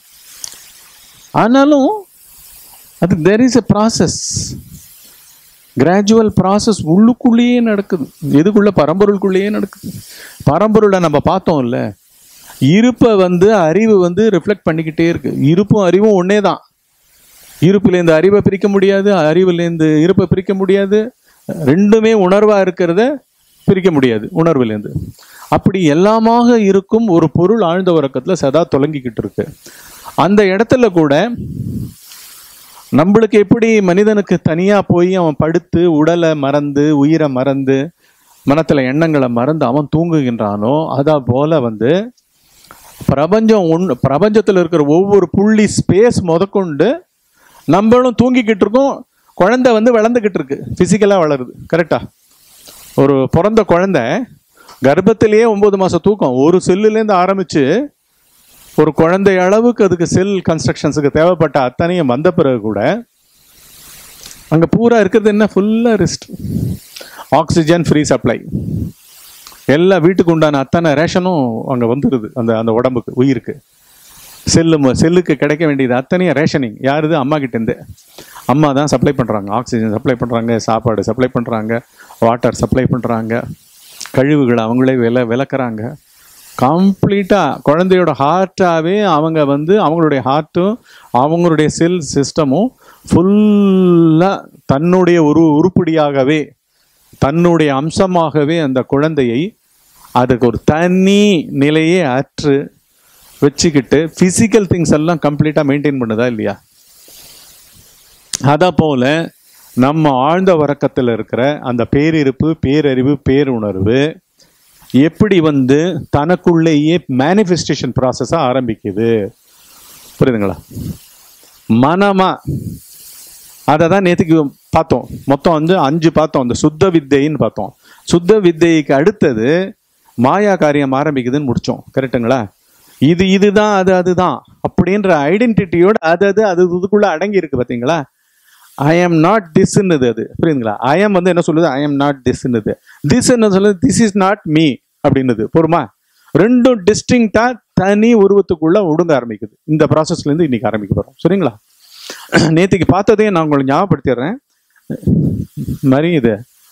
ஆனாலும் அது there is a process gradual process உள்ளுக்குள்ளேயே நடக்குது எதுக்குள்ள பரம்பொருளுக்குள்ளேயே நடக்குது பரம்பொருளை நம்ம பார்த்தோம்ல இருப்பை வந்து அறிவு வந்து ரிஃப்ளெக்ட் பண்ணிக்கிட்டே இருக்கு இருப்பும் அறிவும் ஒன்னே தான் இருப்புலேருந்து அறிவை பிரிக்க முடியாது அறிவுலேருந்து இருப்பை பிரிக்க முடியாது ரெண்டுமே உணர்வாக இருக்கிறத பிரிக்க முடியாது உணர்வுலேருந்து அப்படி எல்லாமாக இருக்கும் ஒரு பொருள் ஆழ்ந்த உறக்கத்தில் சதா தொலங்கிக்கிட்டு இருக்கு அந்த இடத்துல கூட நம்மளுக்கு எப்படி மனிதனுக்கு தனியாக போய் அவன் படுத்து உடலை மறந்து உயிரை மறந்து மனத்தில் எண்ணங்களை மறந்து அவன் தூங்குகின்றானோ அதா போல வந்து பிரபஞ்சம் ஒன்று பிரபஞ்சத்தில் இருக்கிற ஒவ்வொரு புள்ளி ஸ்பேஸ் முதற்கொண்டு நம்மளும் தூங்கிக்கிட்டு இருக்கோம் குழந்தை வந்து வளர்ந்துக்கிட்டு இருக்கு ஃபிசிக்கலாக வளருது கரெக்டா ஒரு பிறந்த குழந்தை கர்ப்பத்திலேயே ஒன்பது மாதம் தூக்கம் ஒரு செல்லுலேருந்து ஆரம்பித்து ஒரு குழந்தை அளவுக்கு அதுக்கு செல் கன்ஸ்ட்ரக்ஷன்ஸுக்கு தேவைப்பட்ட அத்தனையும் வந்த பிறகு கூட அங்கே பூரா இருக்கிறது என்ன ஃபுல்லாக ரெஸ்ட் ஆக்சிஜன் ஃப்ரீ சப்ளை எல்லா வீட்டுக்கு உண்டான அத்தனை ரேஷனும் அங்கே வந்துடுது அந்த அந்த உடம்புக்கு உயிருக்கு செல்லு ம- செல்லுக்கு கிடைக்க வேண்டியது அத்தனையும் ரேஷனிங் யாருது அம்மா கிட்டேருந்து அம்மா தான் சப்ளை பண்ணுறாங்க ஆக்சிஜன் சப்ளை பண்ணுறாங்க சாப்பாடு சப்ளை பண்ணுறாங்க வாட்டர் சப்ளை பண்ணுறாங்க கழிவுகளை அவங்களே வில விளக்குறாங்க கம்ப்ளீட்டாக குழந்தையோட ஹார்ட்டாகவே அவங்க வந்து அவங்களுடைய ஹார்ட்டும் அவங்களுடைய செல் சிஸ்டமும் ஃபுல்லாக தன்னுடைய ஒரு உருப்படியாகவே தன்னுடைய அம்சமாகவே அந்த குழந்தையை அதுக்கு ஒரு தனி நிலையே அற்று வச்சுக்கிட்டு ஃபிசிக்கல் திங்ஸ் எல்லாம் கம்ப்ளீட்டாக மெயின்டைன் பண்ணுதா இல்லையா அதை போல நம்ம ஆழ்ந்த உறக்கத்தில் இருக்கிற அந்த பேரிருப்பு பேரறிவு பேருணர்வு எப்படி வந்து தனக்குள்ளேயே மேனிஃபெஸ்டேஷன் ப்ராசஸாக ஆரம்பிக்குது புரியுதுங்களா மனமா அதை தான் நேற்றுக்கு பார்த்தோம் மொத்தம் வந்து அஞ்சு பார்த்தோம் அந்த சுத்த வித்தைன்னு பார்த்தோம் சுத்த வித்தைக்கு அடுத்தது மாயா காரியம் ஆரம்பிக்குதுன்னு முடிச்சோம் கரெக்ட்டுங்களா இது இதுதான் அது அதுதான் அப்படின்ற ஐடென்டிட்டியோட அது அது அது இதுக்குள்ள அடங்கி இருக்கு பார்த்தீங்களா ஐ am நாட் திஸ்ன்னுது அது புரியுதுங்களா ஐ am வந்து என்ன சொல்லுது ஐ am நாட் திஸ்ன்னுது திஸ் என்ன சொல்லுது திஸ் இஸ் நாட் மீ அப்படின்னுது பொறுமா ரெண்டும் டிஸ்டிங்டா தனி உருவத்துக்குள்ள ஒடுங்க ஆரம்பிக்குது இந்த ப்ராசஸ்ல இருந்து இன்னைக்கு ஆரம்பிக்க போறோம் சரிங்களா நேத்திக்கு பார்த்ததையும் நான் உங்களுக்கு ஞாபகப்படுத்திடுறேன் இந்த மாதிரி இது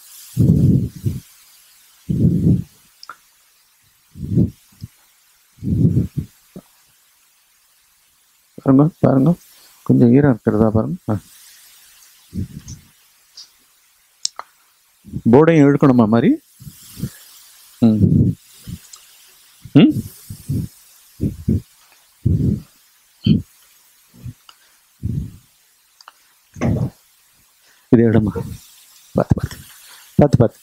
பாருங்க பாருங்க கொஞ்சம் ஈரம் இருக்கிறதா பாருங்க ஆ. போர்டையும் இழுக்கணுமா மாதிரி ம் ம் இது இடமா பார்த்து பார்த்து பார்த்து பார்த்து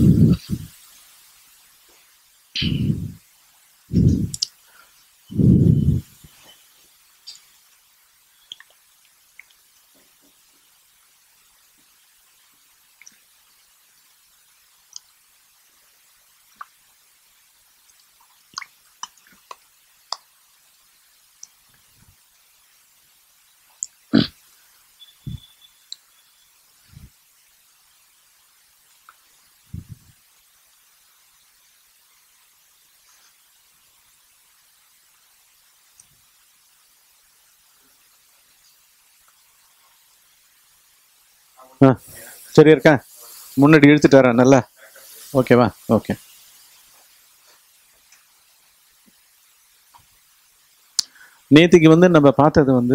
ஆ சரி இருக்கா முன்னாடி இழுத்துட்டு வரேன் நல்லா ஓகேவா ஓகே நேத்திக்கு வந்து நம்ம பார்த்தது வந்து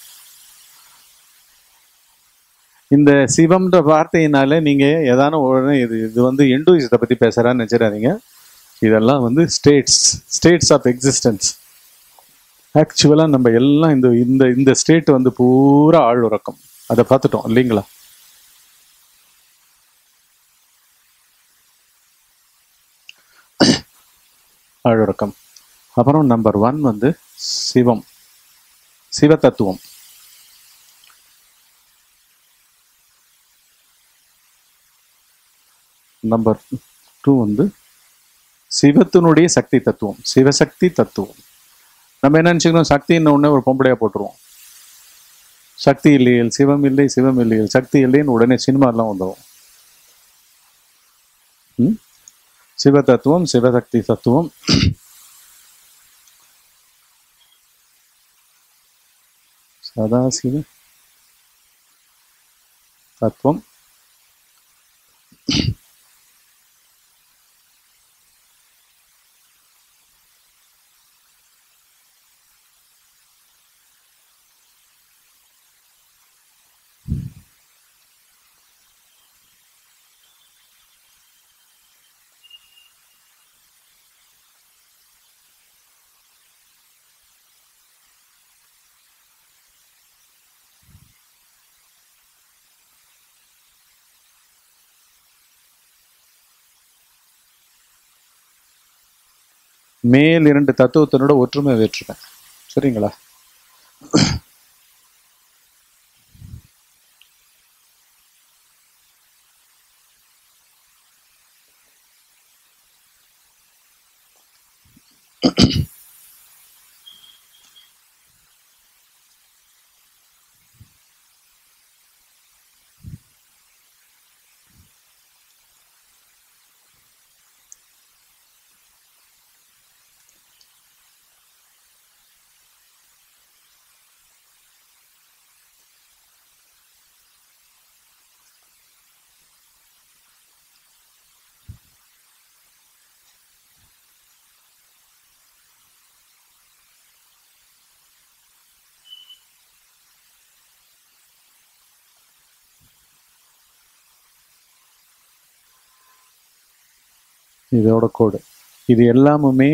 இந்த சிவம்ன்ற வார்த்தையினால நீங்க ஏதான உடனே இது இது வந்து இந்துயிசத்தை பத்தி பேசுறான்னு நினைச்சிடாதீங்க இதெல்லாம் வந்து ஸ்டேட்ஸ் ஸ்டேட்ஸ் ஆஃப் எக்ஸிஸ்டன்ஸ் ஆக்சுவலாக நம்ம எல்லாம் இந்த இந்த இந்த ஸ்டேட் வந்து பூரா ஆள் உறக்கம் அதை பார்த்துட்டோம் இல்லைங்களா ஆழ்உறக்கம் அப்புறம் நம்பர் ஒன் வந்து சிவம் சிவ தத்துவம் நம்பர் டூ வந்து சிவத்தினுடைய சக்தி தத்துவம் சிவசக்தி தத்துவம் நம்ம என்ன நினச்சிக்கணும் சக்தின்னு உடனே ஒரு பொம்பளையா போட்டுருவோம் சக்தி இல்லையல் சிவம் இல்லை சிவம் இல்லையல் சக்தி இல்லைன்னு உடனே சினிமாலாம் வந்துடும் ம்? சிவ தத்துவம் சிவசக்தி தத்துவம் சதாசிவ தத்துவம் மேல் இரண்டு தத்துவத்தினோட ஒற்றுமை வேற்றுமை சரிங்களா இதோட கோடு இது எல்லாமுமே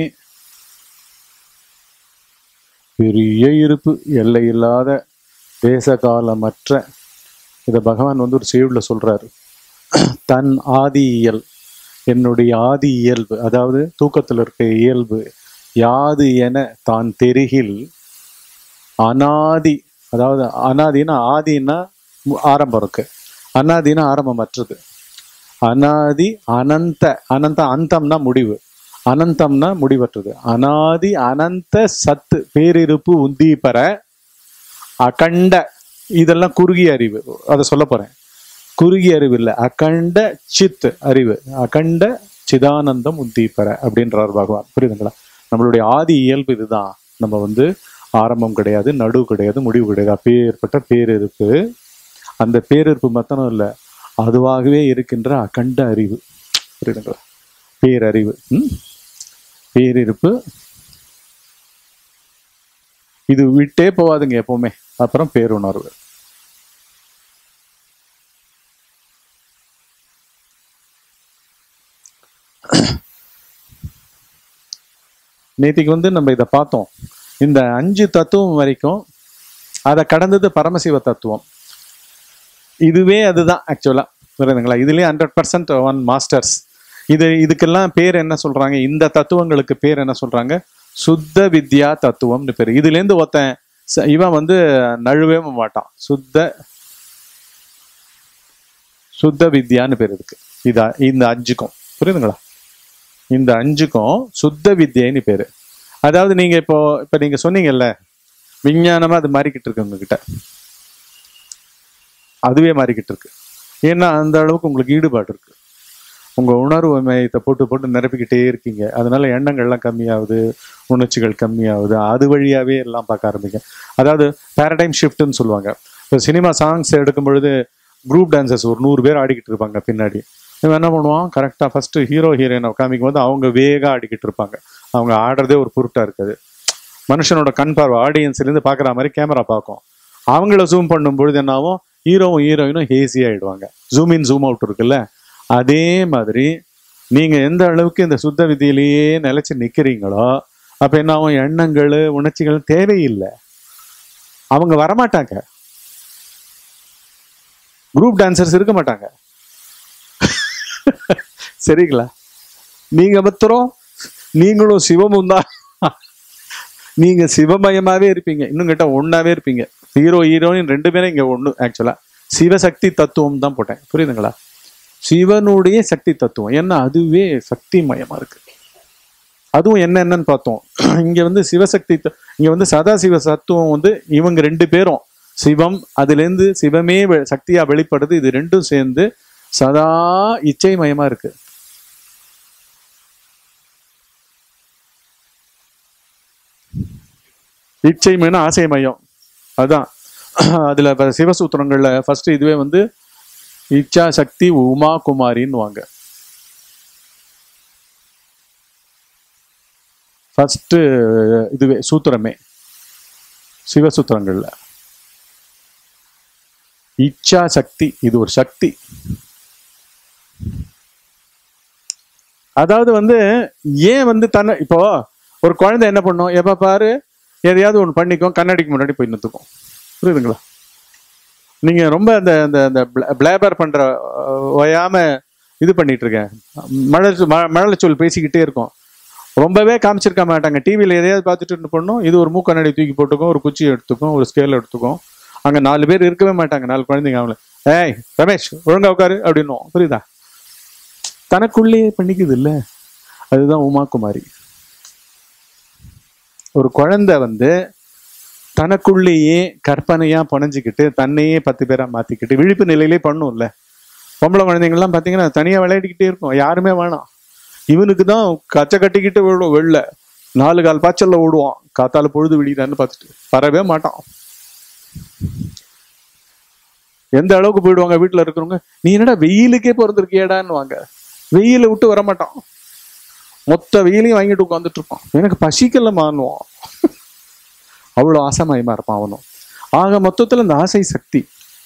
பெரிய இருப்பு எல்லை இல்லாத தேசகாலமற்ற இதை பகவான் வந்து ஒரு செய்யுள்ள சொல்றாரு தன் ஆதி இயல் என்னுடைய ஆதி இயல்பு அதாவது தூக்கத்தில் இருக்க இயல்பு யாது என தான் தெரிகில் அனாதி அதாவது அனாதினா ஆதினா மு- ஆரம்பம் இருக்கு அனாதினா ஆரம்பமற்றது அனாதி அனந்த அனந்த அந்தம்னா முடிவு அனந்தம்னா முடிவற்றது அனாதி அனந்த சத்து பேரிருப்பு உந்தி பெற அகண்ட இதெல்லாம் குறுகிய அறிவு அதை சொல்ல போறேன் குறுகிய அறிவு இல்லை அகண்ட சித் அறிவு அகண்ட சிதானந்தம் உந்தி பெற அப்படின்றார் பகவான் புரியுதுங்களா நம்மளுடைய ஆதி இயல்பு இதுதான் நம்ம வந்து ஆரம்பம் கிடையாது நடுவு கிடையாது முடிவு கிடையாது அப்பேற்பட்ட பேரிருப்பு அந்த பேரிருப்பு மத்தனம் இல்லை அதுவாகவே இருக்கின்ற அகண்ட அறிவு புரியுதுங்களா பேரறிவு ம்? பேரிருப்பு இது விட்டே போகாதுங்க எப்பவுமே அப்புறம் பேருணர்வு நேத்திக்கு வந்து நம்ம இதை பார்த்தோம் இந்த அஞ்சு தத்துவம் வரைக்கும் அதை கடந்தது பரமசிவ தத்துவம் இதுவே அதுதான் ஆக்சுவலா புரியுதுங்களா இதுலயே ஹண்ட்ரட் பர்சன்ட் ஒன் மாஸ்டர்ஸ் இது இதுக்கெல்லாம் பேர் என்ன சொல்றாங்க இந்த தத்துவங்களுக்கு பேர் என்ன சொல்றாங்க சுத்த வித்யா தத்துவம்னு பேர் இதுல இருந்து ஒருத்தன் ச- இவன் வந்து நழுவே மாட்டான் சுத்த சுத்த வித்யான்னு பேர் இருக்கு இதா இந்த அஞ்சுக்கும் புரியுதுங்களா இந்த அஞ்சுக்கும் சுத்த வித்யன்னு பேரு அதாவது நீங்க இப்போ இப்ப நீங்க சொன்னீங்கல்ல விஞ்ஞானமா அது மாறிக்கிட்டு இருக்கு உங்ககிட்ட அதுவே மாறிக்கிட்டு இருக்கு ஏன்னா அந்த அளவுக்கு உங்களுக்கு ஈடுபாடு இருக்கு உங்க உணர்வு மையத்தை போட்டு போட்டு நிரப்பிக்கிட்டே இருக்கீங்க அதனால எண்ணங்கள்லாம் கம்மியாகுது உணர்ச்சிகள் கம்மியாகுது அது வழியாவே எல்லாம் பார்க்க ஆரம்பிங்க அதாவது பேரடைம் ஷிஃப்ட்னு சொல்லுவாங்க இப்போ சினிமா சாங்ஸ் எடுக்கும் பொழுது குரூப் டான்சர்ஸ் ஒரு நூறு பேர் ஆடிக்கிட்டு இருப்பாங்க பின்னாடி இவன் என்ன பண்ணுவான் கரெக்டாக ஃபர்ஸ்ட் ஹீரோ ஹீரோயினை காமிக்கும் போது அவங்க வேகா ஆடிக்கிட்டு இருப்பாங்க அவங்க ஆடுறதே ஒரு பொருட்டா இருக்காது மனுஷனோட கண் பார்வை ஆடியன்ஸ்லேருந்து பார்க்குற மாதிரி கேமரா பார்க்கும் அவங்கள ஜூம் பண்ணும் பொழுது என்னாகும் ஹீரோவும் ஹீரோயினும் ஹேசி ஆயிடுவாங்க ஜூம் இன் ஜூம் அவுட் இருக்குல்ல அதே மாதிரி நீங்க எந்த அளவுக்கு இந்த சுத்த விதியிலேயே நிலைச்சு நிக்கிறீங்களோ அப்ப என்ன ஆகும் எண்ணங்கள் உணர்ச்சிகள் தேவையில்லை அவங்க வரமாட்டாங்க குரூப் டான்சர்ஸ் இருக்க மாட்டாங்க சரிங்களா நீங்க மாத்திரம் நீங்களும் சிவமும் தான் நீங்க சிவமயமாவே இருப்பீங்க இன்னும் கேட்டா ஒன்னாவே இருப்பீங்க ஹீரோ ஹீரோயின் ரெண்டு பேரும் இங்க ஒண்ணு ஆக்சுவலா சிவசக்தி தத்துவம் தான் போட்டேன் புரியுதுங்களா சிவனுடைய சக்தி தத்துவம் ஏன்னா அதுவே சக்தி மயமா இருக்கு அதுவும் என்ன என்னன்னு பார்த்தோம் இங்க வந்து சிவசக்தி த- இங்க வந்து சதாசிவ தத்துவம் வந்து இவங்க ரெண்டு பேரும் சிவம் அதுல இருந்து சிவமே வெ- சக்தியா வெளிப்படுது இது ரெண்டும் சேர்ந்து சதா இச்சை மயமா இருக்கு இச்சை மயம் ஆசை மயம் அதான் அதுல இப்ப சிவசூத்திரங்கள்ல ஃபர்ஸ்ட் இதுவே வந்து இச்சா சக்தி உமா குமாரின்னு வாங்க ஃபர்ஸ்ட் இதுவே சூத்திரமே சிவசூத்திரங்கள்ல இச்சா சக்தி இது ஒரு சக்தி அதாவது வந்து ஏன் வந்து தன்னை இப்போ ஒரு குழந்தை என்ன பண்ணும் எப்ப பாரு எதையாவது ஒன்று பண்ணிக்கும் கண்ணாடிக்கு முன்னாடி போய் நிறுத்துக்கும் புரியுதுங்களா நீங்க ரொம்ப அந்த அந்த அந்த பிளேபர் பண்ற அஹ், ஓயாம இது பண்ணிட்டு இருக்கேன் மழை ம- மழலை சொல் பேசிக்கிட்டே இருக்கும் ரொம்பவே காமிச்சிருக்க மாட்டாங்க டிவியில் எதையாவது பார்த்துட்டு என்ன பண்ணும் இது ஒரு மூக்கண்ணாடி தூக்கி போட்டுக்கும் ஒரு குச்சி எடுத்துக்கும் ஒரு ஸ்கேல் எடுத்துக்கும் அங்க நாலு பேர் இருக்கவே மாட்டாங்க நாலு குழந்தைங்க அவங்கள ஏய் ரமேஷ் ஒழுங்கா உட்காரு அப்படின்னும் புரியுதா தனக்குள்ளேயே பண்ணிக்குது இல்ல அதுதான் உமா குமாரி ஒரு குழந்தை வந்து தனக்குள்ளேயே கற்பனையா புனைஞ்சுக்கிட்டு தன்னையே பத்து பேரா மாத்திக்கிட்டு விழிப்பு நிலையிலே பண்ணும்ல பொம்பளை குழந்தைங்கள்லாம் பார்த்தீங்கன்னா தனியா விளையாடிக்கிட்டே இருக்கும் யாருமே வேணாம் இவனுக்கு தான் கச்சை கட்டிக்கிட்டு விழும் வெளில நாலு கால் பாய்ச்சல்ல ஓடுவான் காத்தால பொழுது விடிதான்னு பார்த்துட்டு வரவே மாட்டான் எந்த அளவுக்கு போயிடுவாங்க வீட்டுல இருக்கிறவங்க நீ என்னடா வெயிலுக்கே பிறந்திருக்கியடான்னு வாங்க வெயில விட்டு வர மாட்டான் மொத்த வெயிலையும் வாங்கிட்டு உட்காந்துட்டு இருப்பான் எனக்கு பசிக்கல மானுவான் அவ்வளவு ஆசமயமா இருப்பான் அவனும் ஆக மொத்தத்துல இந்த ஆசை சக்தி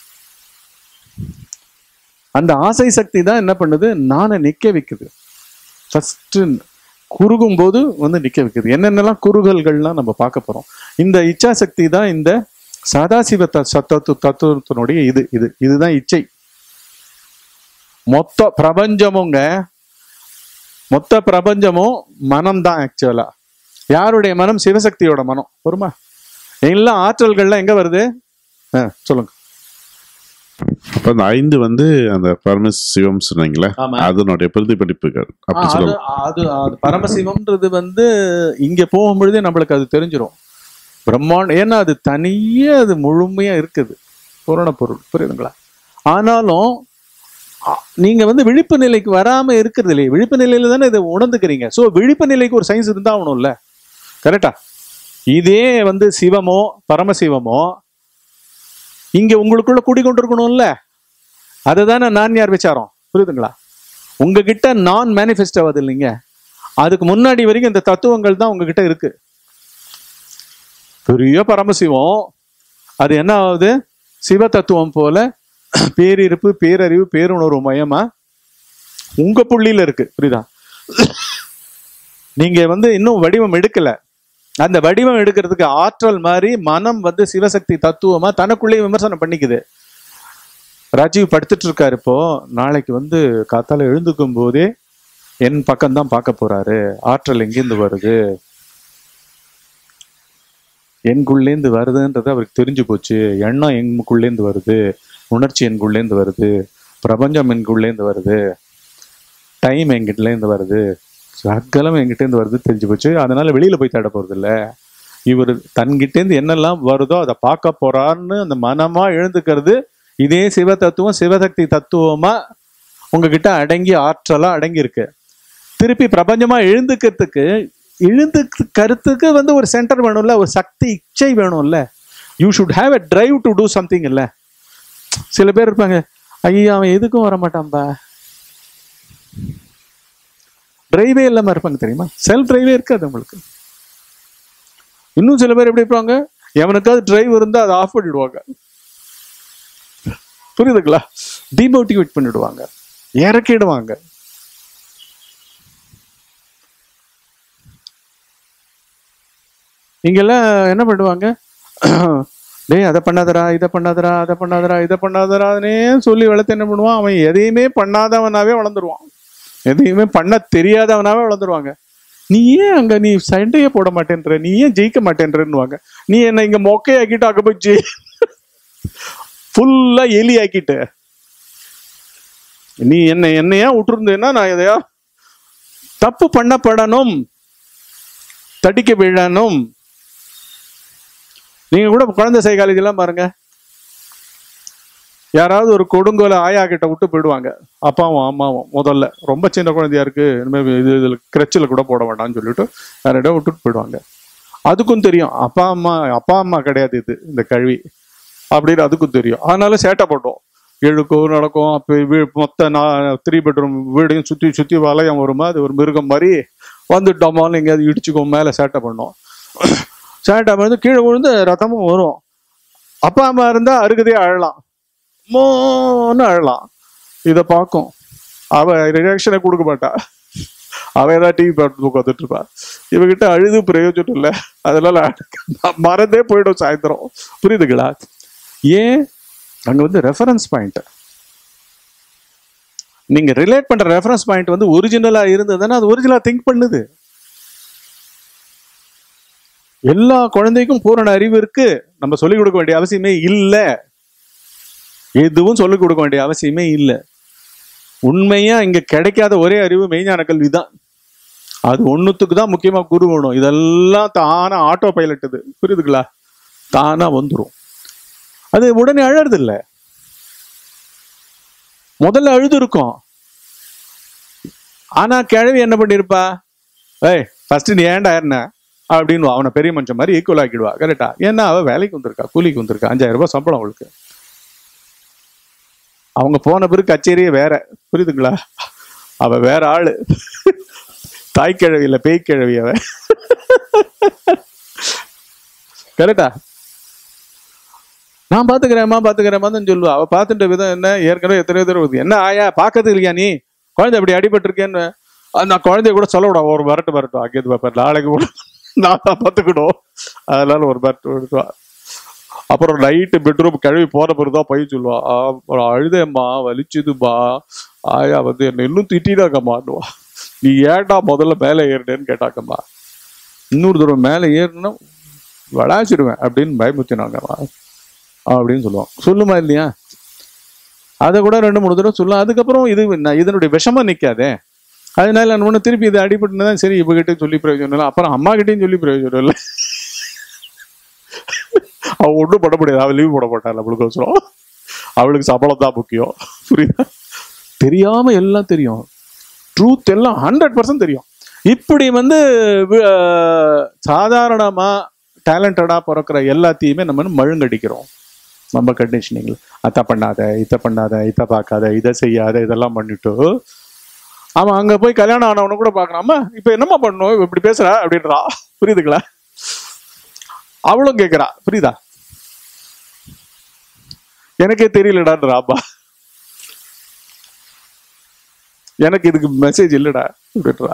அந்த ஆசை சக்தி தான் என்ன பண்ணுது நானை நிக்க வைக்குது ஃபர்ஸ்ட் குறுகும் போது வந்து நிக்க வைக்குது என்னென்னலாம் குறுகல்கள்லாம் நம்ம பார்க்க போறோம் இந்த இச்சா சக்தி தான் இந்த சதாசிவ த- சத்தத்து தத்துவத்தினுடைய இது இது இதுதான் இச்சை மொத்த பிரபஞ்சமுங்க மொத்த பிரபஞ்சமும் மனம் தான் ஆக்சுவலா யாருடைய மனம் சிவசக்தியோட மனம் பொறுமா எல்லாம் ஆற்றல்கள்லாம் எங்க வருது ஆ, சொல்லுங்க அப்ப அந்த ஐந்து வந்து அந்த பரம சிவம் சொன்னீங்களே ஆமா. அதனுடைய பிரதிபலிப்புகள் அப்படி அது சொல்லலாம் அது அது பரமசிவம்ன்றது வந்து இங்க போகும்பொழுதே நம்மளுக்கு அது தெரிஞ்சிரும் பிரம்மாண்ட ஏன்னா அது தனியே அது முழுமையா இருக்குது பூரண பொருள் புரியுதுங்களா ஆனாலும் அ- நீங்க வந்து விழிப்பு நிலைக்கு வராம இருக்கிறது இல்லையே விழிப்பு நிலையில தானே இதை உணர்ந்துக்கிறீங்க சோ விழிப்பு நிலைக்கு ஒரு சயின்ஸ் இருந்தா ஆகணும்ல கரெக்டா இதே வந்து சிவமோ பரமசிவமோ இங்க உங்களுக்குள்ள குடிக்கொண்டிருக்கணும்ல அதை தானே நான் யார் விசாரம் புரியுதுங்களா உங்ககிட்ட நான் மேனிஃபெஸ்ட் ஆகுது இல்லைங்க அதுக்கு முன்னாடி வரைக்கும் இந்த தத்துவங்கள் தான் உங்ககிட்ட இருக்கு பெரிய பரமசிவம் அது என்ன ஆகுது சிவ தத்துவம் போல பேரிருப்பு பேரறிவு பேருணர்வு மயமா உங்க புள்ளியில இருக்கு புரியுதா நீங்க வந்து இன்னும் வடிவம் எடுக்கல அந்த வடிவம் எடுக்கிறதுக்கு ஆற்றல் மாதிரி மனம் வந்து சிவசக்தி தத்துவமா தனக்குள்ளேயே விமர்சனம் பண்ணிக்குது ராஜீவ் படுத்துட்டு இருக்காரு இப்போ நாளைக்கு வந்து காத்தால எழுந்துக்கும் போதே என் பக்கம் தான் பார்க்க போறாரு ஆற்றல் எங்கேருந்து வருது என்குள்ளேந்து வருதுன்றது அவருக்கு தெரிஞ்சு போச்சு எண்ணம் எங்குள்ளேந்து வருது உணர்ச்சி என்குள்ளேந்து வருது பிரபஞ்சம் என்குள்ளேந்து வருது டைம் எங்கிட்டலேருந்து வருது சகலம் எங்கிட்டேருந்து வருது தெரிஞ்சு போச்சு அதனால வெளியில போய் தேட போறது இல்ல இவர் தன்கிட்டேருந்து என்னெல்லாம் வருதோ அதை பார்க்க போறாருன்னு அந்த மனமா எழுந்துக்கிறது இதே சிவ தத்துவம் சிவசக்தி தத்துவமா உங்ககிட்ட அடங்கி ஆற்றலா அடங்கி இருக்கு திருப்பி பிரபஞ்சமா எழுந்துக்கிறதுக்கு எழுந்து கருத்துக்கு வந்து ஒரு சென்டர் வேணும்ல ஒரு சக்தி இச்சை வேணும்ல you should have a drive to do something இல்ல சில பேர் இருப்பாங்க ஐயா அவன் எதுக்கும் வர மாட்டான்பா டிரைவே இல்லாம இருப்பாங்க தெரியுமா செல்ஃப் டிரைவே இருக்காது உங்களுக்கு இன்னும் சில பேர் எப்படி இருப்பாங்க எவனுக்காவது டிரைவ் இருந்தா அதை ஆஃப் பண்ணிடுவாங்க புரியுதுங்களா டிமோட்டிவேட் பண்ணிடுவாங்க இறக்கிடுவாங்க இங்கெல்லாம் என்ன பண்ணுவாங்க டேய் அதை பண்ணாதடா இதை பண்ணாதடா அதை பண்ணாதடா இதை பண்ணாதடானே சொல்லி வளர்த்து என்ன பண்ணுவான் அவன் எதையுமே பண்ணாதவனாவே வளர்ந்துருவான் எதையுமே பண்ண தெரியாதவனாவே வளர்ந்துருவாங்க நீ ஏன் அங்க நீ சண்டையே போட மாட்டேன்ற நீ ஏன் ஜெயிக்க மாட்டேன்றன்னுவாங்க நீ என்ன இங்க மொக்கையாக்கிட்டு அங்க போய் ஜெயி ஃபுல்லா எலி ஆக்கிட்ட நீ என்ன என்னையா விட்டுருந்தேன்னா நான் எதையா தப்பு பண்ணப்படணும் தடிக்க விழணும் நீங்க கூட குழந்தை சைக்காலஜி எல்லாம் பாருங்க யாராவது ஒரு கொடுங்கோல ஆயா கிட்ட விட்டு போயிடுவாங்க அப்பாவும் அம்மாவும் முதல்ல ரொம்ப சின்ன குழந்தையா இருக்கு இனிமே இது இதுல கிரச்சில் கூட போட வேண்டாம்னு சொல்லிட்டு வேற இடம் விட்டுட்டு போயிடுவாங்க அதுக்கும் தெரியும் அப்பா அம்மா அப்பா அம்மா கிடையாது இது இந்த கல்வி அப்படின்னு அதுக்கும் தெரியும் அதனால சேட்டை பண்ணும் எழுக்கும் நடக்கும் அப்போ வீ மொத்த நான் த்ரீ பெட்ரூம் வீடையும் சுற்றி சுற்றி வளையம் வருமா அது ஒரு மிருகம் மாதிரி வந்துட்டோமான்னு எங்கேயாவது இடிச்சுக்கும் மேலே சேட்டை பண்ணோம் சேட்டை பண்ணி கீழே விழுந்து ரத்தமும் வரும் அப்பா அம்மா இருந்தா அருகதே அழலாம் மோன்னு அழலாம் இதை பார்க்கும் அவ ரியாக்ஷனை கொடுக்க மாட்டா அவ ஏதாவது டிவி பார்த்து உட்காந்துட்டு இருப்பா இவகிட்ட அழுது பிரயோஜனம் இல்லை அதனால மறந்தே போயிடும் சாயந்தரம் புரியுதுங்களா ஏன் அங்க வந்து ரெஃபரன்ஸ் பாயிண்ட் நீங்க ரிலேட் பண்ற ரெஃபரன்ஸ் பாயிண்ட் வந்து ஒரிஜினலா இருந்ததுன்னா அது ஒரிஜினலா திங்க் பண்ணுது எல்லா குழந்தைக்கும் பூரண அறிவு இருக்கு நம்ம சொல்லிக் கொடுக்க வேண்டிய அவசியமே இல்லை எதுவும் சொல்லிக் கொடுக்க வேண்டிய அவசியமே இல்லை உண்மையா இங்க கிடைக்காத ஒரே அறிவு மெய்ஞான கல்வி தான் அது ஒண்ணுத்துக்கு தான் முக்கியமா குரு வேணும் இதெல்லாம் தானா ஆட்டோ பைலட் இது புரியுதுங்களா தானா வந்துரும் அது உடனே அழறது இல்ல முதல்ல அழுது இருக்கும் ஆனா கிழவி என்ன பண்ணிருப்பா ஏய் ஃபர்ஸ்ட் நீ ஏன்டா என்ன அப்படின்னு அவனை பெரிய மனுஷன் மாதிரி ஈக்குவல் ஆக்கிடுவா கரெக்டா ஏன்னா அவ வேலைக்கு வந்திருக்கா கூலிக்கு வந்திருக்கா அஞ்சாயிரம் ரூபாய் சம்பளம் அவளுக்கு அவங்க போன பிறகு கச்சேரியே வேற புரியுதுங்களா அவ வேற ஆளு தாய் கிழவி இல்ல பேய் கிழவி அவ கரெக்டா நான் பாத்துக்கிறேன்மா பாத்துக்கிறேன்மா தான் சொல்லுவா அவ பார்த்துட்ட விதம் என்ன ஏற்கனவே எத்தனையோ தடவை வருது. என்ன ஆயா பாக்கிறது இல்லையா நீ குழந்தை இப்படி அடிபட்டிருக்கேன்னு அந்த குழந்தைய கூட சொல்ல விடா ஒரு வரட்டு வரட்டும் அங்கேருந்து பார்ப்பார் நாளைக்கு கூட நான் தான் பார்த்துக்கணும் அதனால ஒரு வரட்டு வரட்டுவா அப்புறம் நைட்டு பெட்ரூம் கழுவி போன பிறகுதான் பையன் சொல்லுவா "ஆ, அப்புறம் அழுதேம்மா வலிச்சுதுமா ஆயா வந்து என்ன இன்னும் திட்டினாக்கம்மான்னுவா நீ ஏன்டா முதல்ல மேலே ஏறினேன்னு கேட்டாக்கம்மா இன்னொரு தடவை மேலே ஏறினா விளாச்சிடுவேன் அப்படின்னு பயமுத்தினாங்கம்மா அப்படின்னு சொல்லுவான் சொல்லுமா இல்லையா அதை கூட ரெண்டு மூணு தடவை சொல்லலாம் அதுக்கப்புறம் இது நான் இதனுடைய விஷமா நிக்காதே அதனால நான் ஒன்று திருப்பி இது அடிபட்டுதான் சரி இவகிட்ட சொல்லி பிரயோஜனம் இல்லை அப்புறம் அம்மா கிட்டயும் சொல்லி பிரயோஜனம் இல்லை அவ ஒன்றும் பண்ண முடியாது அவள் லீவ் போட மாட்டாள் நம்மளுக்கு அவசரம் அவளுக்கு சம்பளம் தான் முக்கியம் புரியுதா தெரியாம எல்லாம் தெரியும் ட்ரூத் எல்லாம் ஹண்ட்ரட் பர்சன்ட் தெரியும் இப்படி வந்து வி- அஹ், சாதாரணமா டேலண்டடா பிறக்கிற எல்லாத்தையுமே நம்ம வந்து மழுங்கடிக்கிறோம் நம்ம கண்டிஷனிங்ல அத்தை பண்ணாத இதை பண்ணாத இதை பார்க்காத இதை செய்யாத இதெல்லாம் பண்ணிட்டு அவன் அங்க போய் கல்யாணம் ஆனவனை கூட பார்க்கறான் அம்மா இப்ப என்னம்மா பண்ணணும் இப்படி பேசுறா அப்படின்றா புரியுதுங்களா அவளும் கேக்குறா புரியுதா எனக்கே தெரியலடான்றா அப்பா எனக்கு இதுக்கு மெசேஜ் இல்லடா அப்படின்றா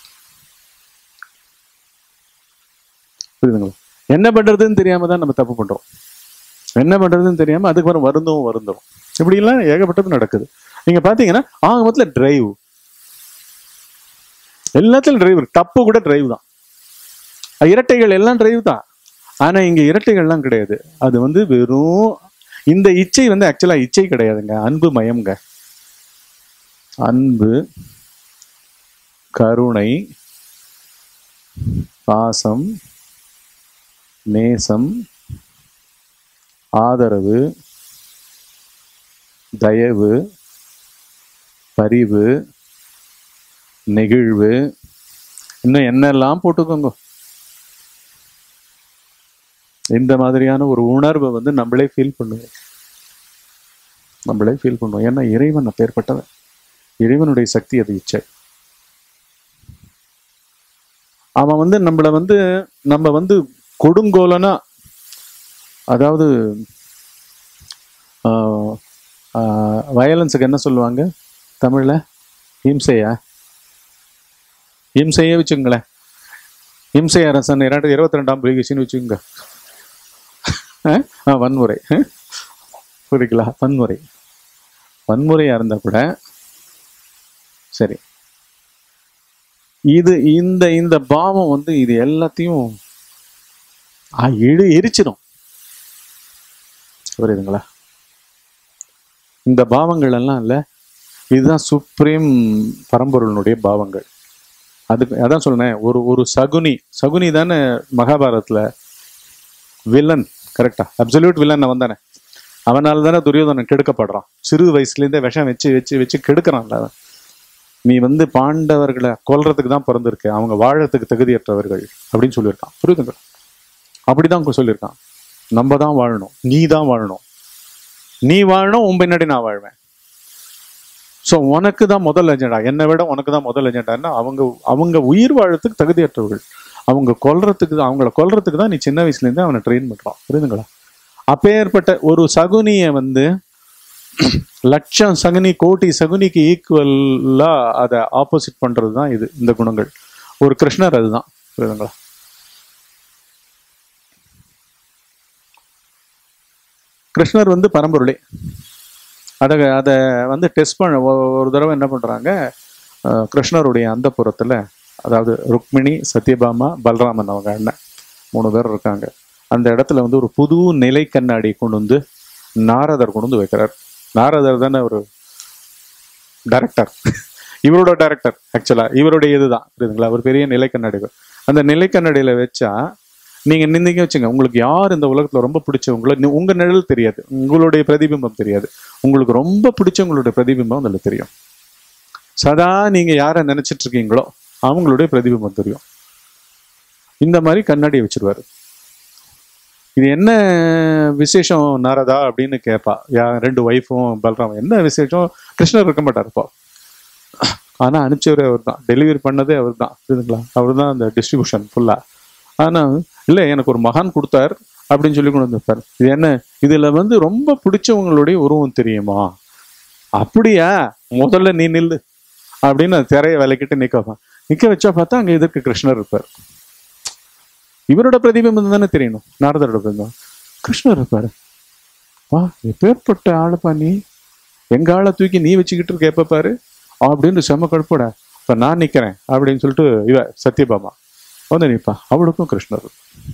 புரியுதுங்களா என்ன பண்றதுன்னு தெரியாம தான் நம்ம தப்பு பண்றோம் என்ன பண்றதுன்னு தெரியாம அதுக்கப்புறம் வருந்தும் வருந்தும் இப்படி எல்லாம் ஏகப்பட்டது நடக்குது நீங்க பாத்தீங்கன்னா ஆகமத்துல டிரைவ் எல்லாத்துலயும் டிரைவ் தப்பு கூட டிரைவ் தான் அஹ் இரட்டைகள் எல்லாம் டிரைவ் தான் ஆனா இங்க இரட்டைகள்லாம் கிடையாது அது வந்து வெறும் இந்த இச்சை வந்து ஆக்சுவலா இச்சை கிடையாதுங்க அன்பு மயம்ங்க அன்பு கருணை பாசம் நேசம் ஆதரவு தயவு பரிவு நெகிழ்வு இன்னும் என்னெல்லாம் போட்டுக்கோங்க இந்த மாதிரியான ஒரு உணர்வை வந்து நம்மளே ஃபீல் பண்ணுவோம் நம்மளே ஃபீல் பண்ணுவோம் ஏன்னா இறைவன் அப்பேற்பட்டவன் இறைவனுடைய சக்தி அது இச்சை அவன் வந்து நம்மள வந்து நம்ம வந்து கொடுங்கோலனா அதாவது வயலன்ஸுக்கு என்ன சொல்லுவாங்க தமிழ்ல ஹிம்சையா ஹிம்சையே வச்சுங்களேன் ஹிம்சை அரசன் இரண்டு இருபத்தி ரெண்டாம் பிரிகிஷன் வச்சுக்கோங்க அஹ்? ஆ, வன்முறை அஹ்? புரியுங்களா வன்முறை வன்முறையா இருந்தா கூட சரி இது இந்த இந்த பாவம் வந்து இது எல்லாத்தையும் ஆ, எடு எரிச்சிடும் புரியுதுங்களா இந்த பாவங்கள் எல்லாம் இல்ல இதுதான் சுப்ரீம் பரம்பொருளினுடைய பாவங்கள் அதுக்கு அதான் சொன்னேன் ஒரு ஒரு சகுனி சகுனி தானே மகாபாரதத்துல வில்லன் கரெக்டா அப்சல்யூட் வில்லன் அவன் தானே அவனால தானே துரியோதனன் கெடுக்கப்படுறான் சிறு வயசுலேருந்தே விஷம் வச்சு வச்சு வச்சு கெடுக்கிறான்ல அவன் நீ வந்து பாண்டவர்களை கொல்றதுக்கு தான் பிறந்திருக்க அவங்க வாழறதுக்கு தகுதியற்றவர்கள் அப்படின்னு சொல்லியிருக்கான் புரியுதுங்களா அப்படிதான் சொல்லியிருக்கான் நம்ம தான் வாழணும் நீ தான் வாழணும் நீ வாழணும் உன் பின்னாடி நான் வாழ்வேன் ஸோ உனக்கு தான் முதல் அஜெண்டா என்னை விட உனக்கு தான் முதல் அஜெண்டான்னா அவங்க அவங்க உயிர் வாழறதுக்கு தகுதியற்றவர்கள் அவங்க கொல்றதுக்கு தான் அவங்கள கொல்றதுக்கு தான் நீ சின்ன வயசுலேருந்தே அவனை ட்ரெயின் பண்றான் புரியுதுங்களா அப்பேற்பட்ட ஒரு சகுனியை வந்து லட்சம் சகுனி கோடி சகுனிக்கு ஈக்குவலா அதை ஆப்போசிட் பண்றது தான் இது இந்த குணங்கள் ஒரு கிருஷ்ணர் அதுதான் புரியுதுங்களா கிருஷ்ணர் வந்து பரம்பொருளே அதை அதை வந்து டெஸ்ட் பண்ண ஒ- ஒரு தடவை என்ன பண்றாங்க அஹ், கிருஷ்ணருடைய அந்த அதாவது ருக்மிணி சத்யபாமா பலராமன் அவங்க அண்ணன் மூணு பேர் இருக்காங்க அந்த இடத்துல வந்து ஒரு புது நிலை கண்ணாடி கொண்டு வந்து நாரதர் கொண்டு வந்து வைக்கிறார் நாரதர் தானே ஒரு டைரக்டர் இவரோட டைரக்டர் ஆக்சுவலா இவருடைய இதுதான் புரியுதுங்களா ஒரு பெரிய நிலை கண்ணாடி அந்த நிலை கண்ணாடியில வச்சா நீங்க நின்னீங்க வச்சுங்க உங்களுக்கு யார் இந்த உலகத்துல ரொம்ப பிடிச்சவங்களோ நீ- உங்க நிழல் தெரியாது உங்களுடைய பிரதிபிம்பம் தெரியாது உங்களுக்கு ரொம்ப பிடிச்சவங்களுடைய பிரதிபிம்பம் அதுல தெரியும் சதா நீங்க யாரை நினைச்சிட்டு இருக்கீங்களோ அவங்களுடைய பிரதிபிம்பம் தெரியும் இந்த மாதிரி கண்ணாடியை வச்சிருவாரு இது என்ன விசேஷம் நாரதா அப்படின்னு கேட்பா யா ரெண்டு ஒய்ஃபும் பலராமன் என்ன விசேஷம் கிருஷ்ணர் இருக்க மாட்டார் இப்போ ஆனா அனுப்பிச்சவரே அவர் தான் டெலிவரி பண்ணதே அவர் தான் புரியுதுங்களா அவர் தான் அந்த டிஸ்ட்ரிபியூஷன் ஃபுல்லா ஆனா இல்ல எனக்கு ஒரு மகான் கொடுத்தார் அப்படின்னு சொல்லி கொண்டு வந்திருப்பார் இது என்ன இதுல வந்து ரொம்ப பிடிச்சவங்களுடைய உருவம் தெரியுமா அப்படியா முதல்ல நீ நில்லு அப்படின்னு அந்த திரையை விலைக்கிட்டு நிக்க வைப்பான் நிக்க வச்சா பார்த்தா அங்க எதிர்க்கு கிருஷ்ணர் இருப்பார் இவரோட பிரதிபிம்பம் தானே தெரியணும் நாரதரோட பிரதிபிம்பம் கிருஷ்ணர் இருப்பாரு வா எப்பேற்பட்ட ஆளுப்பா நீ எங்க ஆளை தூக்கி நீ வச்சுக்கிட்டு இருக்க எப்ப பாரு அப்படின்னு செம கடுப்போட இப்ப நான் நிக்கிறேன் அப்படின்னு சொல்லிட்டு இவ சத்யபாமா வந்து நிப்பா அவளுக்கும் கிருஷ்ணர்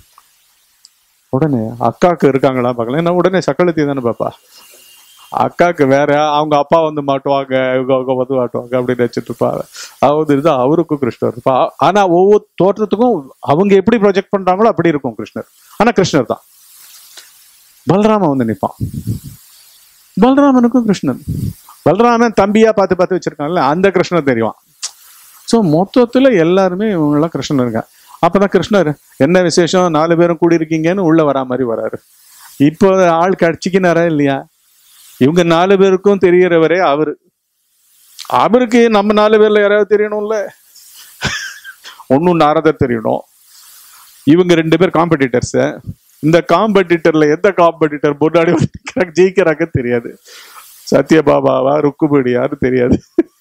உடனே அக்காக்கு இருக்காங்களா பார்க்கலாம் ஏன்னா உடனே சக்களத்தி தானே பாப்பா அக்காக்கு வேற அவங்க அப்பா வந்து மாட்டுவாங்க இவங்க அவங்க வந்து மாட்டுவாங்க அப்படின்னு நினைச்சிட்டு இருப்பாங்க அவது இருந்தா அவருக்கும் கிருஷ்ணர் இருப்பா ஆனா ஒவ்வொரு தோற்றத்துக்கும் அவங்க எப்படி ப்ரொஜெக்ட் பண்றாங்களோ அப்படி இருக்கும் கிருஷ்ணர் ஆனா கிருஷ்ணர் தான் பலராமன் வந்து நிப்பான் பலராமனுக்கும் கிருஷ்ணன் பலராமன் தம்பியா பார்த்து பார்த்து வச்சிருக்காங்கல்ல அந்த கிருஷ்ணர் தெரியும் ஸோ மொத்தத்துல எல்லாருமே இவங்கெல்லாம் கிருஷ்ணன் இருக்காங்க அப்பதான் கிருஷ்ணர் என்ன விசேஷம் நாலு பேரும் கூடி இருக்கீங்கன்னு உள்ள வரா மாதிரி வராரு இப்போ ஆள் கடிச்சிக்கினாரா இல்லையா இவங்க நாலு பேருக்கும் தெரியறவரே அவரு அவருக்கு நம்ம நாலு பேர்ல யாராவது தெரியணும்ல ஒன்னும் நாரதர் தெரியணும் இவங்க ரெண்டு பேர் காம்படிட்டர்ஸ் இந்த காம்படிட்டர்ல எந்த காம்படிட்டர் முன்னாடி வந்து நிக்கிறாங்க, ஜெயிக்கிறாங்க தெரியாது சத்யபாபாவா ருக்குபடியான்னு தெரியாது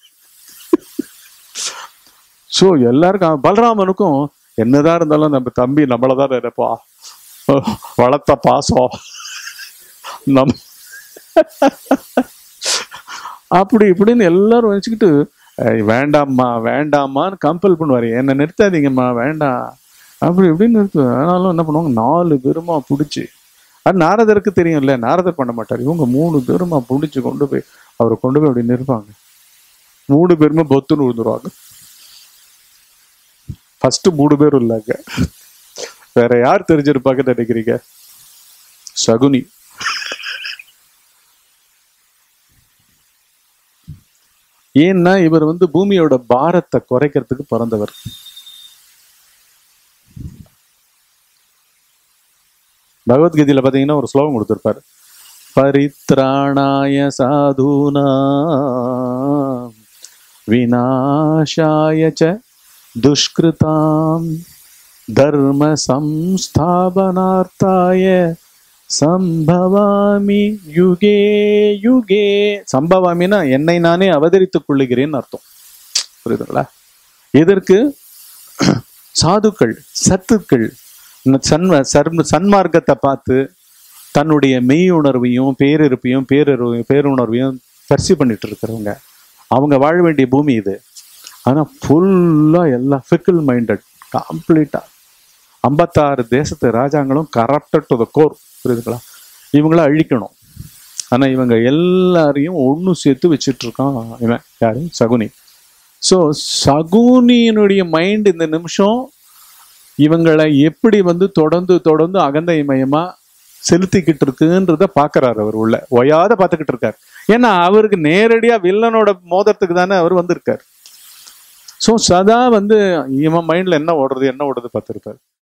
ஸோ எல்லாருக்கும் பலராமனுக்கும் என்னதான் இருந்தாலும் நம்ம தம்பி நம்மளதான் நினைப்பா வளர்த்த பாசம் நம் அப்படி இப்படின்னு எல்லாரும் வச்சுக்கிட்டு "ஏய், வேண்டாம்மா வேண்டாம்மான்னு கம்பல் பண்ணுவாரு என்னை நிறுத்தாதீங்கம்மா வேண்டாம் அப்படி இப்படின்னு நிறுத்து ஆனாலும் என்ன பண்ணுவாங்க நாலு பேருமா பிடிச்சி அது நாரதருக்கு தெரியும்ல நாரதர் பண்ண மாட்டார் இவங்க மூணு பேருமா பிடிச்சி கொண்டு போய் அவரை கொண்டு போய் அப்படி நிற்பாங்க மூணு பேருமே பொத்துன்னு விழுந்துருவாங்க ஃபர்ஸ்ட் மூணு பேரும் இல்லைங்க வேற யார் தெரிஞ்சிருப்பாங்கன்னு நினைக்கிறீங்க சகுனி ஏன்னா இவர் வந்து பூமியோட பாரத்தை குறைக்கிறதுக்கு பிறந்தவர் பகவத்கீதையில பாத்தீங்கன்னா ஒரு ஸ்லோகம் கொடுத்திருப்பாரு பரித்ராணாய சாதுனா விநாசாய ச துஷ்கிருதாம் தர்ம சம்ஸ்தாபனார்த்தாய சம்பவாமி யுகே யுகே சம்பவாமினா என்னை நானே அவதரித்துக் கொள்ளுகிறேன்னு அர்த்தம் புரியுதுங்களா இதற்கு சாதுக்கள் சத்துக்கள் இந்த சன்ம சர்ம சன்மார்க்கத்தை பார்த்து தன்னுடைய மெய் உணர்வையும் பேரிருப்பையும் பேரறிவையும் பேருணர்வையும் பரிசு பண்ணிட்டு இருக்கிறவங்க அவங்க வாழ வேண்டிய பூமி இது ஆனா ஃபுல்லா எல்லாம் ஃபிக்கிள் மைண்டட் கம்ப்ளீட்டா ஐம்பத்தாறு தேசத்து ராஜாங்களும் கரப்டட் டு த கோர் புரியுதுங்களா இவங்கள அழிக்கணும் ஆனா இவங்க எல்லாரையும் ஒண்ணு சேர்த்து வச்சிட்டு இருக்கான் இவன் யாரு சகுனி ஸோ சகுனியினுடைய மைண்ட் இந்த நிமிஷம் இவங்களை எப்படி வந்து தொடர்ந்து தொடர்ந்து அகந்தை மயமா செலுத்திக்கிட்டு இருக்குன்றத பாக்குறாரு அவர் உள்ள ஒயாத பார்த்துக்கிட்டு இருக்காரு ஏன்னா அவருக்கு நேரடியா வில்லனோட மோதத்துக்கு தானே அவர் வந்திருக்கார் ஸோ சதா வந்து இவன் மைண்ட்ல என்ன ஓடுறது என்ன ஓடுறது பார்த்துருப்பார்